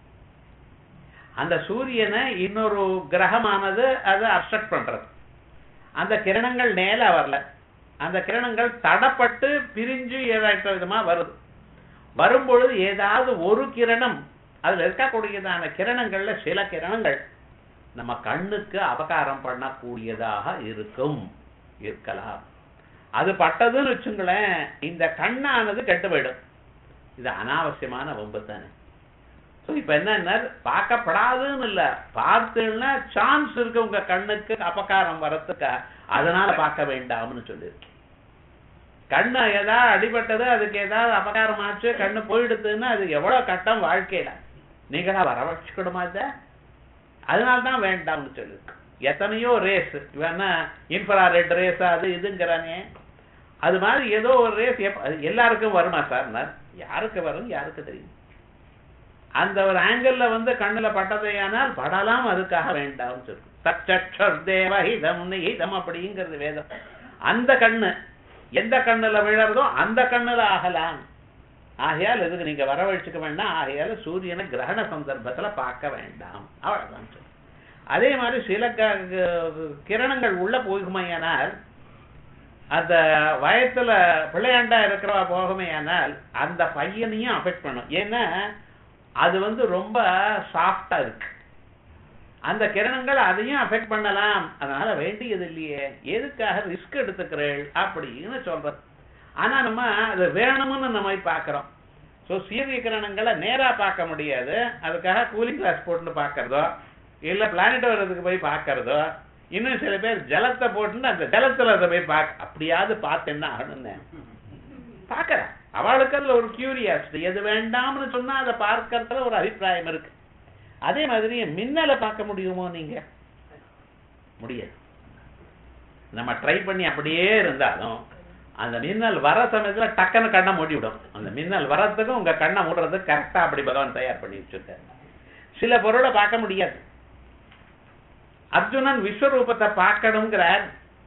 அந்த சூரியனை இன்னொரு கிரகமானது அதை அப்செக்ட் பண்றது அந்த கிரணங்கள் நேல வரல அந்த கிரணங்கள் தடப்பட்டு பிரிஞ்சு ஏதாட்ட விதமா வருது வரும்பொழுது ஏதாவது ஒரு கிரணம் அதுல இருக்கக்கூடியதான கிரணங்கள்ல சில கிரணங்கள் நம்ம கண்ணுக்கு அபகாரம் பண்ணக்கூடியதாக இருக்கும் இருக்கலாம் அது பட்டதுன்னு வச்சுங்களேன் இந்த கண்ணானது கெட்டு போயிடும் இது அனாவசியமான வம்பு தானே ஸோ இப்போ என்ன பார்க்கப்படாதுன்னு இல்லை பார்த்துன்னா சான்ஸ் இருக்கு உங்க கண்ணுக்கு அபகாரம் வரத்துக்கா அதனால பார்க்க வேண்டாம்னு சொல்லியிருக்கு கண்ணு ஏதாவது அடிபட்டது அதுக்கு ஏதாவது அபகாரம் ஆச்சு கண்ணு போயிடுதுன்னா அது எவ்வளவு கட்டம் வாழ்க்கையில நீங்களா வர வச்சுக்கணுமா இத அதனால தான் வேண்டாம்னு சொல்லியிருக்கு எத்தனையோ ரேஸ் இவன்னா இன்ஃப்ராரெட் ரேஸ் அது இதுங்கிறானே அது மாதிரி ஏதோ ஒரு ரேஸ் எல்லாருக்கும் வருமா சார் யாருக்கு வரும் யாருக்கு தெரியும் அந்த ஒரு ஆங்கிள் வந்து கண்ணுல பட்டதையானால் படலாம் அதுக்காக வேண்டாம் சொல்லும் தச்சர் தேவஹிதம் நிஹிதம் அப்படிங்கிறது வேதம் அந்த கண்ணு எந்த கண்ணுல விழறதோ அந்த கண்ணுல ஆகலாம் ஆகையால் இதுக்கு நீங்க வரவழைச்சுக்க வேண்டாம் ஆகையால சூரியனை கிரகண சந்தர்ப்பத்துல பார்க்க வேண்டாம் அவ்வளவுதான் சொல்லு அதே மாதிரி சில கிரணங்கள் உள்ள போகுமையானால் அந்த வயத்துல பிள்ளையாண்டா இருக்கிறவா போகுமையானால் அந்த பையனையும் அஃபெக்ட் பண்ணும் ஏன்னா அது வந்து ரொம்ப சாஃப்டா இருக்கு அந்த கிரணங்கள் அதையும் அஃபெக்ட் பண்ணலாம் அதனால வேண்டியது இல்லையே எதுக்காக ரிஸ்க் எடுத்துக்கிறேள் அப்படின்னு சொல்றது ஆனா நம்ம அது வேணும்னு நம்ம பார்க்கிறோம் ஸோ சூரிய கிரணங்களை நேரா பார்க்க முடியாது அதுக்காக கூலிங் கிளாஸ் போட்டு பார்க்கறதோ இல்ல பிளானட் வர்றதுக்கு போய் பார்க்கறதோ இன்னும் சில பேர் ஜலத்தை போட்டுன்னு அந்த ஜலத்துல அதை போய் பார்க்க அப்படியாவது பார்த்து என்ன ஆகணும்னு பார்க்கறேன் அவளுக்கு அதுல ஒரு கியூரியாசிட்டி எது வேண்டாம்னு சொன்னா அதை பார்க்கறதுல ஒரு அபிப்பிராயம் இருக்கு அதே மாதிரி மின்னலை பார்க்க முடியுமோ நீங்க முடியாது நம்ம ட்ரை பண்ணி அப்படியே இருந்தாலும் அந்த மின்னல் வர சமயத்துல டக்குன்னு கண்ணை மூடி விடும் அந்த மின்னல் வரத்துக்கும் உங்க கண்ணை மூடுறதுக்கு கரெக்டா அப்படி பகவான் தயார் பண்ணி வச்சிருக்காரு சில பொருளை பார்க்க முடியாது அர்ஜுனன் விஸ்வரூபத்தை பார்க்கணுங்கிறார்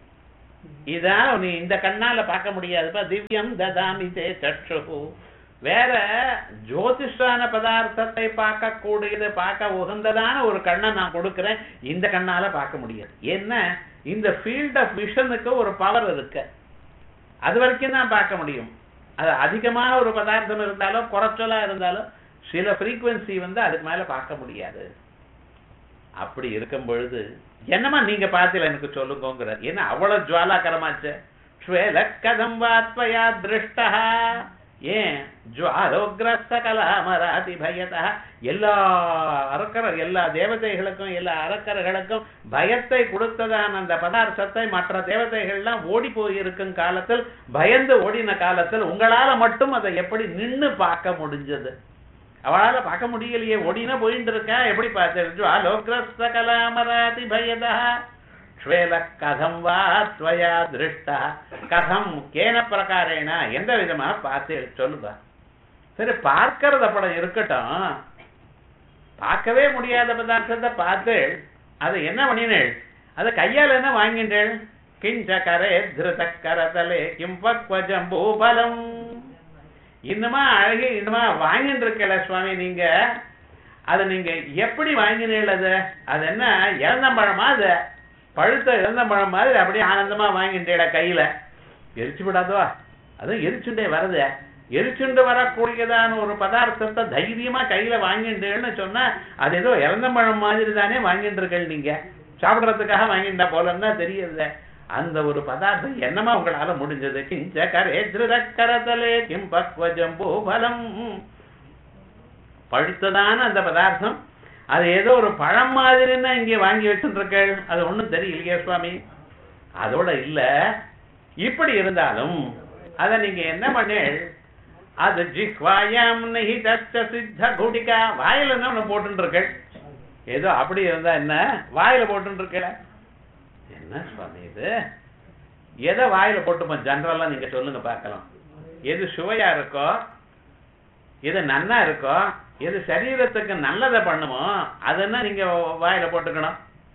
இதான் நீ இந்த கண்ணால பார்க்க முடியாதுப்பா திவ்யம் ததாமி தே சற்று வேற ஜோதிஷான பதார்த்தத்தை பார்க்க கூடியது பார்க்க உகந்ததான ஒரு கண்ணை நான் கொடுக்கிறேன் இந்த கண்ணால பார்க்க முடியாது என்ன இந்த ஃபீல்ட் ஆஃப் விஷனுக்கு ஒரு பவர் இருக்கு அது வரைக்கும் தான் பார்க்க முடியும் அது அதிகமான ஒரு பதார்த்தம் இருந்தாலும் குறைச்சலா இருந்தாலும் சில ஃப்ரீக்குவென்சி வந்து அதுக்கு மேல பார்க்க முடியாது அப்படி இருக்கும் பொழுது என்னமா நீங்க பார்த்தீல எனக்கு சொல்லுங்கோங்கிற ஏன்னா அவ்வளவு ஜுவாலாகரமாச்சு ஸ்வேல கதம் வாத்வயா திருஷ்டா ஏன் ஜுவாலோகிரஸ்த கலாமராதி பயதா எல்லா அரக்கர எல்லா தேவதைகளுக்கும் எல்லா அரக்கர்களுக்கும் பயத்தை கொடுத்ததான அந்த பதார்த்தத்தை மற்ற தேவதைகள்லாம் ஓடி போயிருக்கும் காலத்தில் பயந்து ஓடின காலத்தில் உங்களால மட்டும் அதை எப்படி நின்னு பார்க்க முடிஞ்சது அவளால பார்க்க முடியலையே ஒடினா போயிட்டு இருக்கா எப்படி பார்த்து அலோகிரஸ்த கலாமராதி பயதா ஸ்வேல கதம் வா ஸ்வயா திருஷ்டா கதம் கேன பிரகாரேன எந்த விதமா பார்த்து சொல்லுதா சரி பார்க்கறது அப்படம் இருக்கட்டும் பார்க்கவே முடியாத பதார்த்தத்தை பார்த்து அதை என்ன பண்ணினேள் அதை கையால் என்ன வாங்கின்றேள் கிஞ்ச கரே திருத கரதலே கிம் பக்வஜம் பூபலம் இன்னுமா அழகே இன்னுமா வாங்கிட்டு இருக்கல சுவாமி நீங்க அதை நீங்க எப்படி வாங்கினீர்கள் அது அது என்ன இறந்தம்பழமா அது பழுத்த இறந்தம்பழம் மாதிரி அப்படியே ஆனந்தமா வாங்கிட்டேட கையில எரிச்சு விடாதவா அதுவும் எரிச்சுண்டே வருது எரிச்சுண்டு வரக்கூடியதான ஒரு பதார்த்தத்தை தைரியமா கையில வாங்கிட்டேன்னு சொன்னா அது ஏதோ இறந்தம்பழம் மாதிரி தானே வாங்கிட்டு இருக்கீங்க நீங்க சாப்பிடுறதுக்காக வாங்கிட்டா போலன்னா தெரியுது அந்த ஒரு பதார்த்தம் என்னமா உங்களால முடிஞ்சது கிஞ்ச கரே திருதக்கரதலே கிம் பக்வஜம் பூபலம் பழுத்ததான அந்த பதார்த்தம் அது ஏதோ ஒரு பழம் மாதிரின்னா இங்கே வாங்கி வச்சுருக்கள் அது ஒண்ணும் தெரியலையே சுவாமி அதோட இல்ல இப்படி இருந்தாலும் அத நீங்க என்ன பண்ணேள் அது ஜிஹ்வாயாம் நிஹிதச்ச சித்த குடிகா வாயில என்ன ஒண்ணு போட்டுருக்கள் ஏதோ அப்படி இருந்தா என்ன வாயில போட்டுருக்கல என்ன சுவாமி இது எதை வாயில போட்டுப்போ ஜென்ரலா நீங்க சொல்லுங்க பார்க்கலாம் எது சுவையா இருக்கோ எது நன்னா இருக்கோ எது சரீரத்துக்கு நல்லதை பண்ணுமோ அதென்ன நீங்க வாயில போட்டுக்கணும்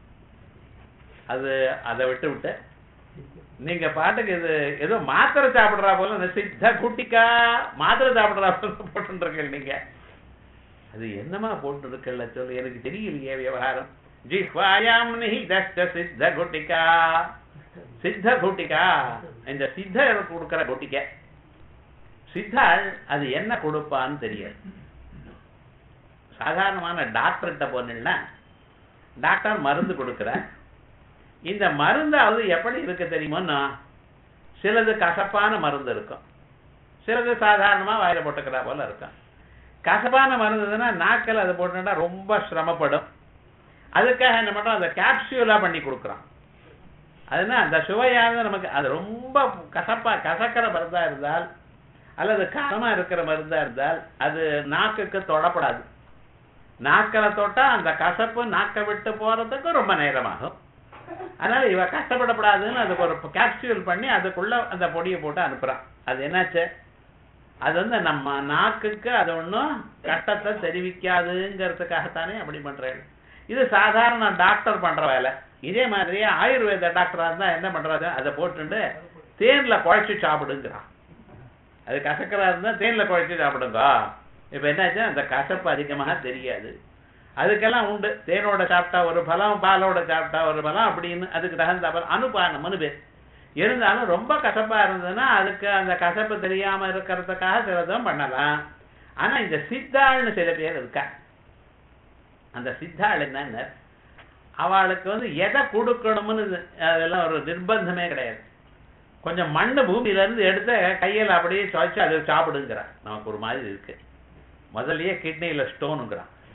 அது அதை விட்டு விட்டு நீங்க பாட்டுக்கு இது ஏதோ மாத்திரை சாப்பிடுறா போல இந்த சித்த குட்டிக்கா மாத்திரை சாப்பிடுறா போல போட்டுருக்கீங்க நீங்க அது என்னமா போட்டுருக்கல சொல்லு எனக்கு தெரியலையே விவகாரம் ஜிஹ்வாயாம் நிஹிதஸ்ட சித்த குட்டிகா சித்த குட்டிகா இந்த சித்த கொடுக்கிற குட்டிக்க சித்தாள் அது என்ன கொடுப்பான்னு தெரியாது சாதாரணமான டாக்டர்கிட்ட போனீங்கன்னா டாக்டர் மருந்து கொடுக்குற இந்த மருந்து அது எப்படி இருக்கு தெரியுமோன்னா சிலது கசப்பான மருந்து இருக்கும் சிலது சாதாரணமா வாயில போட்டுக்கிறா போல இருக்கும் கசப்பான மருந்துன்னா நாக்கில் அதை போட்டுட்டா ரொம்ப சிரமப்படும் அதுக்காக என்ன பண்றோம் அதை கேப்சியூலா பண்ணி கொடுக்குறோம் அதுனா அந்த சுவையானது நமக்கு அது ரொம்ப கசப்பா கசக்கிற மருந்தா இருந்தால் அல்லது காரமா இருக்கிற மருந்தா இருந்தால் அது நாக்குக்கு தொடப்படாது நாக்கில் தொட்டா அந்த கசப்பு நாக்கை விட்டு போறதுக்கு ரொம்ப நேரமாகும் அதனால இவ கஷ்டப்படப்படாதுன்னு அதுக்கு ஒரு கேப்சியூல் பண்ணி அதுக்குள்ள அந்த பொடியை போட்டு அனுப்புறான் அது என்னாச்சு அது வந்து நம்ம நாக்குக்கு அது ஒன்றும் கஷ்டத்தை தெரிவிக்காதுங்கிறதுக்காகத்தானே அப்படி பண்றேன் இது சாதாரண டாக்டர் பண்ற வேலை இதே மாதிரியே ஆயுர்வேத டாக்டரா இருந்தா என்ன பண்றாரு அதை போட்டுட்டு தேன்ல குழைச்சி சாப்பிடுங்கிறான் அது கசக்கரா இருந்தா தேன்ல குழைச்சி சாப்பிடுங்க இப்ப என்னாச்சு அந்த கசப்பு அதிகமாக தெரியாது அதுக்கெல்லாம் உண்டு தேனோட சாப்பிட்டா ஒரு பலம் பாலோட சாப்பிட்டா ஒரு பலம் அப்படின்னு அதுக்கு தகுந்த பலம் அனுபானம்னு பேர் இருந்தாலும் ரொம்ப கசப்பா இருந்ததுன்னா அதுக்கு அந்த கசப்பு தெரியாம இருக்கிறதுக்காக சிலதும் பண்ணலாம் ஆனா இந்த சித்தாள்னு சில பேர் இருக்கா அந்த சித்தாள் என்னன்னு அவளுக்கு வந்து எதை கொடுக்கணும்னு அதெல்லாம் ஒரு நிர்பந்தமே கிடையாது கொஞ்சம் மண்ணு பூமியில இருந்து எடுத்து கையில அப்படியே சுவைச்சு அதை சாப்பிடுங்கிறான் நமக்கு ஒரு மாதிரி இருக்கு முதல்லயே கிட்னியில ஸ்டோனுங்கிறான்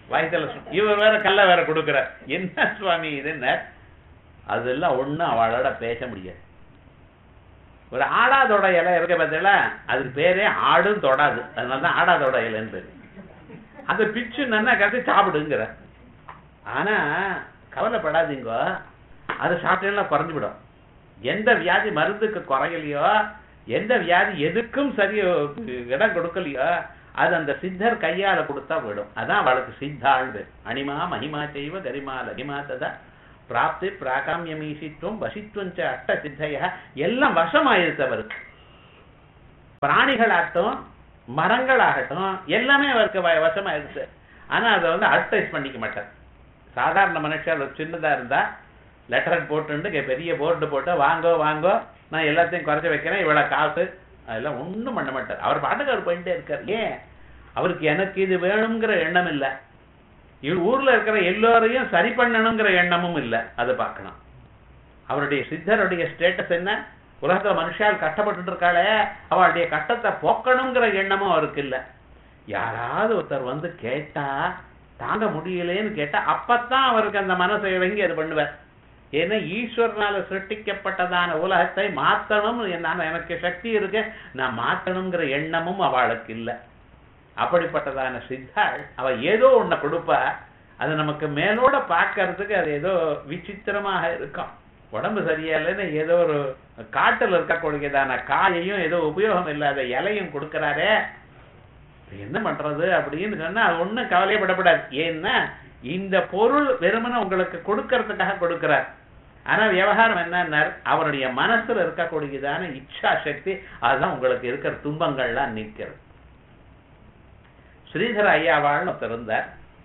வயசுல சு- இவர் வேற கல்ல வேற கொடுக்கிறார் என்ன சுவாமி இது என்ன அதெல்லாம் ஒண்ணும் அவளோட பேச முடியாது ஒரு ஆடாதோட இலை இருக்க பார்த்தீங்களா அதுக்கு பேரே ஆடும் தொடாது அதனால தான் ஆடாதோட இலைன்னு பேரு அந்த பிச்சு நன்னா கட்டி சாப்பிடுங்கிற ஆனா கவலைப்படாதீங்க அது சாப்பிட்டேன்னா குறைஞ்சு விடும் எந்த வியாதி மருந்துக்கு குறையலையோ எந்த வியாதி எதுக்கும் சரி இடம் கொடுக்கலையோ அது அந்த சித்தர் கையால கொடுத்தா விடும் அதான் அவளுக்கு சித்தாள் பேர் அனிமா மகிமா செய்வ கரிமா லகிமா ததா பிராப்தி பிராகாமியமீசித்துவம் வசித்துவம் ச அஷ்ட சித்தைய எல்லாம் வசமாயிருச்சு அவருக்கு பிராணிகளாகட்டும் மரங்களாகட்டும் எல்லாமே அவருக்கு வ- வசமாயிருச்சு ஆனா அதை வந்து அட்வைஸ் பண்ணிக்க மாட்டார் சாதாரண மனுஷர் ஒரு சின்னதா இருந்தா லெட்டர் போட்டுண்டு இங்க பெரிய போர்டு போட்டு வாங்கோ வாங்கோ நான் எல்லாத்தையும் குறைச்சு வைக்கிறேன் இவ்வளவு காசு அதெல்லாம் ஒண்ணும் பண்ண மாட்டார் அவர் பாட்டுக்கு அவர் போயிட்டே இருக்கார் ஏன் அவருக்கு எனக்கு இது வேணுங்கிற எண்ணம் இல்லை இவர் ஊர்ல இருக்கிற எல்லோரையும் சரி பண்ணணுங்கிற எண்ணமும் இல்லை அதை பார்க்கணும் அவருடைய சித்தருடைய ஸ்டேட்டஸ் என்ன உலகத்துல மனுஷால் கஷ்டப்பட்டு இருக்காளே அவளுடைய கஷ்டத்தை போக்கணுங்கிற எண்ணமும் அவருக்கு இல்லை யாராவது ஒருத்தர் வந்து கேட்டா தாங்க முடியலேன்னு கேட்டா அப்பத்தான் அவருக்கு அந்த மனசை இறங்கி அது பண்ணுவார் ஏன்னா ஈஸ்வரனால சிருஷ்டிக்கப்பட்டதான உலகத்தை மாத்தணும் என்ன எனக்கு சக்தி இருக்கு நான் மாத்தணுங்கிற எண்ணமும் அவளுக்கு இல்லை அப்படிப்பட்டதான சித்தாள் அவ ஏதோ ஒண்ண கொடுப்பா அது நமக்கு மேலோட பார்க்கறதுக்கு அது ஏதோ விசித்திரமாக இருக்கும் உடம்பு சரியில்லைன்னு ஏதோ ஒரு காட்டுல இருக்கக்கூடியதான காயையும் ஏதோ உபயோகம் இல்லாத இலையும் கொடுக்கறாரே என்ன பண்றது அப்படின்னு சொன்னா அது ஒண்ணும் கவலைப்படக்கூடாது ஏன்னா இந்த பொருள் வெறுமனே உங்களுக்கு கொடுக்கறதுக்காக கொடுக்கிறார் ஆனா விவகாரம் என்னன்னா அவருடைய மனசுல இருக்கக்கூடியதான இச்சா சக்தி அதுதான் உங்களுக்கு இருக்கிற துன்பங்கள்லாம் நிக்கிறது ஸ்ரீதர ஐயாவாள்னு ஒருத்தர் இருந்தார்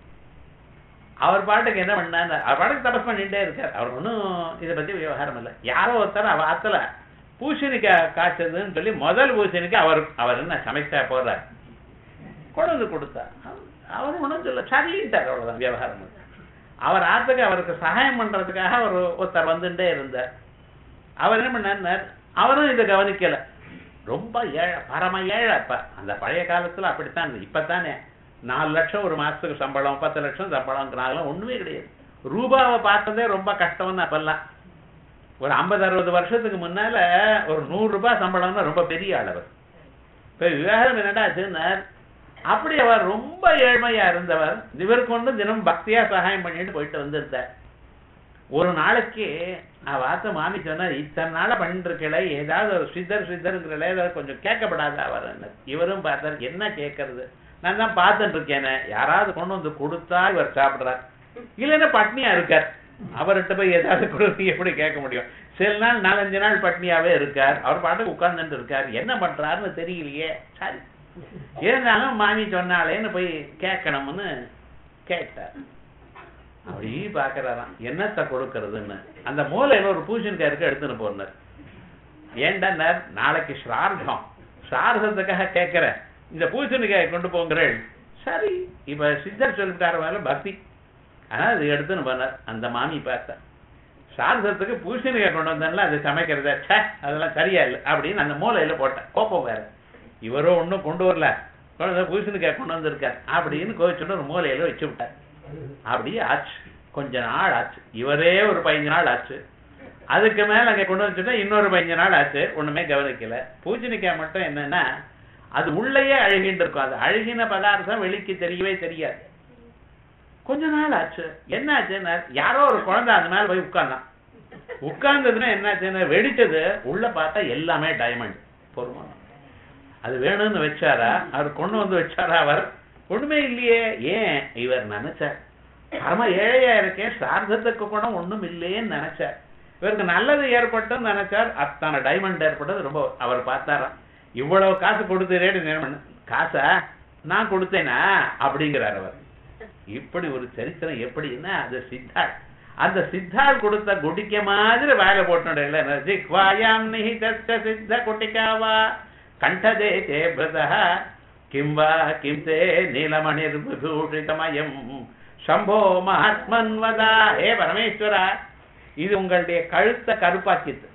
அவர் பாட்டுக்கு என்ன பண்ணார் அவர் பாட்டுக்கு தபஸ் பண்ணிட்டே இருக்கார் அவர் ஒன்றும் இதை பத்தி விவகாரம் இல்லை யாரோ ஒருத்தர் அவ ஆத்துல பூசணிக்காய் காய்ச்சதுன்னு சொல்லி முதல் பூசணிக்காய் அவர் அவர் என்ன சமைச்சா போறார் கொண்டு வந்து கொடுத்தா அவர் ஒன்றும் சொல்ல சரின்ட்டார் அவ்வளவுதான் விவகாரம் அது. அவர் ஆத்துக்கு அவருக்கு சகாயம் பண்றதுக்காக ஒரு ஒருத்தர் வந்துட்டே இருந்தார் அவர் என்ன பண்ணார் அவரும் இதை கவனிக்கல ரொம்ப ஏழை பரம ஏழை அப்ப அந்த பழைய காலத்துல அப்படித்தான் இருந்தது. இப்பத்தானே நாலு லட்சம் ஒரு மாசத்துக்கு சம்பளம் பத்து லட்சம் சம்பளம்ங்கிறாங்களாம் ஒண்ணுமே கிடையாது ரூபாவை பார்த்ததே ரொம்ப கஷ்டம்னு அப்பெல்லாம் ஒரு ஐம்பது அறுபது வருஷத்துக்கு முன்னால ஒரு நூறு ரூபாய் சம்பளம்னா ரொம்ப பெரிய அளவு இப்ப விவகாரம் என்னடா ஆச்சுன்னார் அப்படி அவர் ரொம்ப ஏழ்மையா இருந்தவர் இவர் கொண்டு தினம் பக்தியா சகாயம் பண்ணிட்டு போயிட்டு வந்திருந்தார் ஒரு நாளைக்கு நான் வார்த்தை மாமி சொன்னார் இத்தனை நாளா பண்ணிட்டு இருக்கல ஏதாவது ஒரு சித்தர் சித்தருங்கிறல ஏதாவது கொஞ்சம் கேட்கப்படாத அவர் இவரும் பார்த்தார் என்ன கேட்கறது நான் தான் பார்த்துட்டு இருக்கேனே யாராவது கொண்டு வந்து கொடுத்தா இவர் சாப்பிடுறார் இல்லைன்னா பட்னியா இருக்கார் அவர்கிட்ட போய் ஏதாவது கொடுத்து எப்படி கேட்க முடியும் சில நாள் நாலஞ்சு நாள் பட்னியாவே இருக்கார் அவர் பாட்டுக்கு உட்கார்ந்துட்டு இருக்கார் என்ன பண்றாருன்னு தெரியலையே சரி இருந்தாலும் மாமி சொன்னாலேன்னு போய் கேட்கணும்னு கேட்டார் அப்படி பாக்குறாராம் என்னத்த கொடுக்கறதுன்னு அந்த மூலையில ஒரு பூசணிக்காய் இருக்கு எடுத்துன்னு போனார் ஏண்டார் நாளைக்கு ஸ்ரார்த்தம் ஸ்ரார்த்தத்துக்காக கேட்கிறேன் இந்த பூசணிக்காயை கொண்டு போங்கிறேள் சரி இப்ப சித்தர் சொல்லிட்டார மேல பக்தி ஆனா அது எடுத்துன்னு போனார் அந்த மாமி பார்த்தா சாரதத்துக்கு பூசணிக்காய் கொண்டு வந்தேன்ல அது சமைக்கிறத ச்சே அதெல்லாம் சரியா இல்லை அப்படின்னு அந்த மூலையில போட்டேன் கோப்பம் வேற இவரோ ஒண்ணும் கொண்டு வரல கொண்டு வந்து பூசணிக்காய் கொண்டு வந்திருக்கார் அப்படின்னு கோவிச்சுட்டு ஒரு மூலையில வச்சு விட்டார் அப்படியே ஆச்சு கொஞ்ச நாள் ஆச்சு இவரே ஒரு பதினஞ்சு நாள் ஆச்சு அதுக்கு மேல அங்க கொண்டு வந்துச்சுட்டா இன்னொரு பதினஞ்சு நாள் ஆச்சு ஒண்ணுமே கவனிக்கல பூசணிக்காய் மட்டும் என்னன்னா அது உள்ளேயே அழுகிட்டு இருக்கும் அது அழுகின பதார்த்தம் வெளிக்கு தெரியவே தெரியாது கொஞ்ச நாள் ஆச்சு என்ன ஆச்சுன்னா யாரோ ஒரு குழந்தை அது மேல போய் உட்கார்ந்தான் உட்கார்ந்ததுன்னா என்ன ஆச்சுன்னா வெடிச்சது உள்ள பார்த்தா எல்லாமே டைமண்ட் பொறுமா அது வேணும்னு வச்சாரா அவர் கொண்டு வந்து வச்சாரா அவர் ஒண்ணுமே இல்லையே ஏன் இவர் நினைச்சார் பரம ஏழையா இருக்கேன் சார்த்தத்துக்கு கூட ஒண்ணும் இல்லையேன்னு நினைச்சார் இவருக்கு நல்லது ஏற்பட்டும் நினைச்சார் அத்தனை டைமண்ட் ஏற்பட்டது ரொம்ப அவர் பார்த்தாராம் இவ்வளவு காசு கொடுத்துறேன்னு நினைமன் காசா நான் கொடுத்தேனா அப்படிங்கிறார் அவர் இப்படி ஒரு சரித்திரம் எப்படின்னா அது சித்தாள் அந்த சித்தாள் கொடுத்த குடிக்க மாதிரி வேலை போட்டு ஜிஹ்வாயாம் நிஹிதஸ்ய சித்த குட்டிகாவா கண்டதே தே பிரதः கிம் வா கிம் தே நீலமணிர்பூஷிதமயம் சம்போ மகாத்மன் வதா ஹே பரமேஸ்வரா இது உங்களுடைய கழுத்தை கருப்பாக்கித்து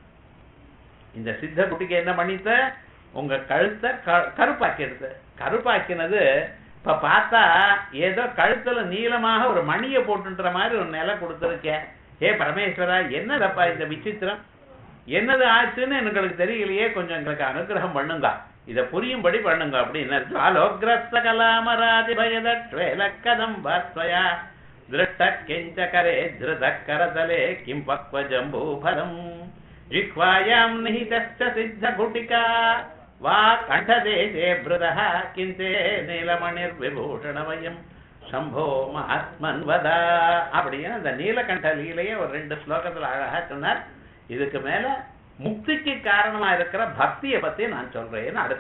இந்த சித்த குட்டிக்கு என்ன பண்ணித்த உங்க கழுத்தை க- கருப்பாக்கிடுது கருப்பாக்கினது இப்ப பார்த்தா ஏதோ கழுத்துல நீளமாக ஒரு மணியை போட்டுன்ற மாதிரி ஒரு நிலை கொடுத்துருக்கேன் ஏ பரமேஸ்வரா என்னதப்பா இந்த விசித்திரம் என்னது ஆச்சுன்னு எங்களுக்கு தெரியலையே கொஞ்சம் எங்களுக்கு அனுகிரகம் பண்ணுங்க இத புரியும்படி பண்ணுங்க அப்படின்னு ஜாலோக்ரஸ்த கலாமராதி பயதட்வேல கதம் வாஸ்வயா திருஷ்ட கிஞ்ச கரே திருத கரதலே கிம் பக்வ ஜம்பூபலம் ஜிஹ்வாயாம் நிஹிதஸ்ச சித்த குட்டிகா வா கண்டதேசே பிருதः கிந்தே நீலமணிர் விபூஷணமயம் சம்போ மகாத்மன் வதா அப்படின்னு அந்த நீலகண்ட லீலையை ஒரு ரெண்டு ஸ்லோகத்துல அழகா சொன்னார் இதுக்கு மேல முக்திக்கு காரணமா இருக்கிற பக்தியை பத்தி நான் சொல்றேன்னு அடுத்த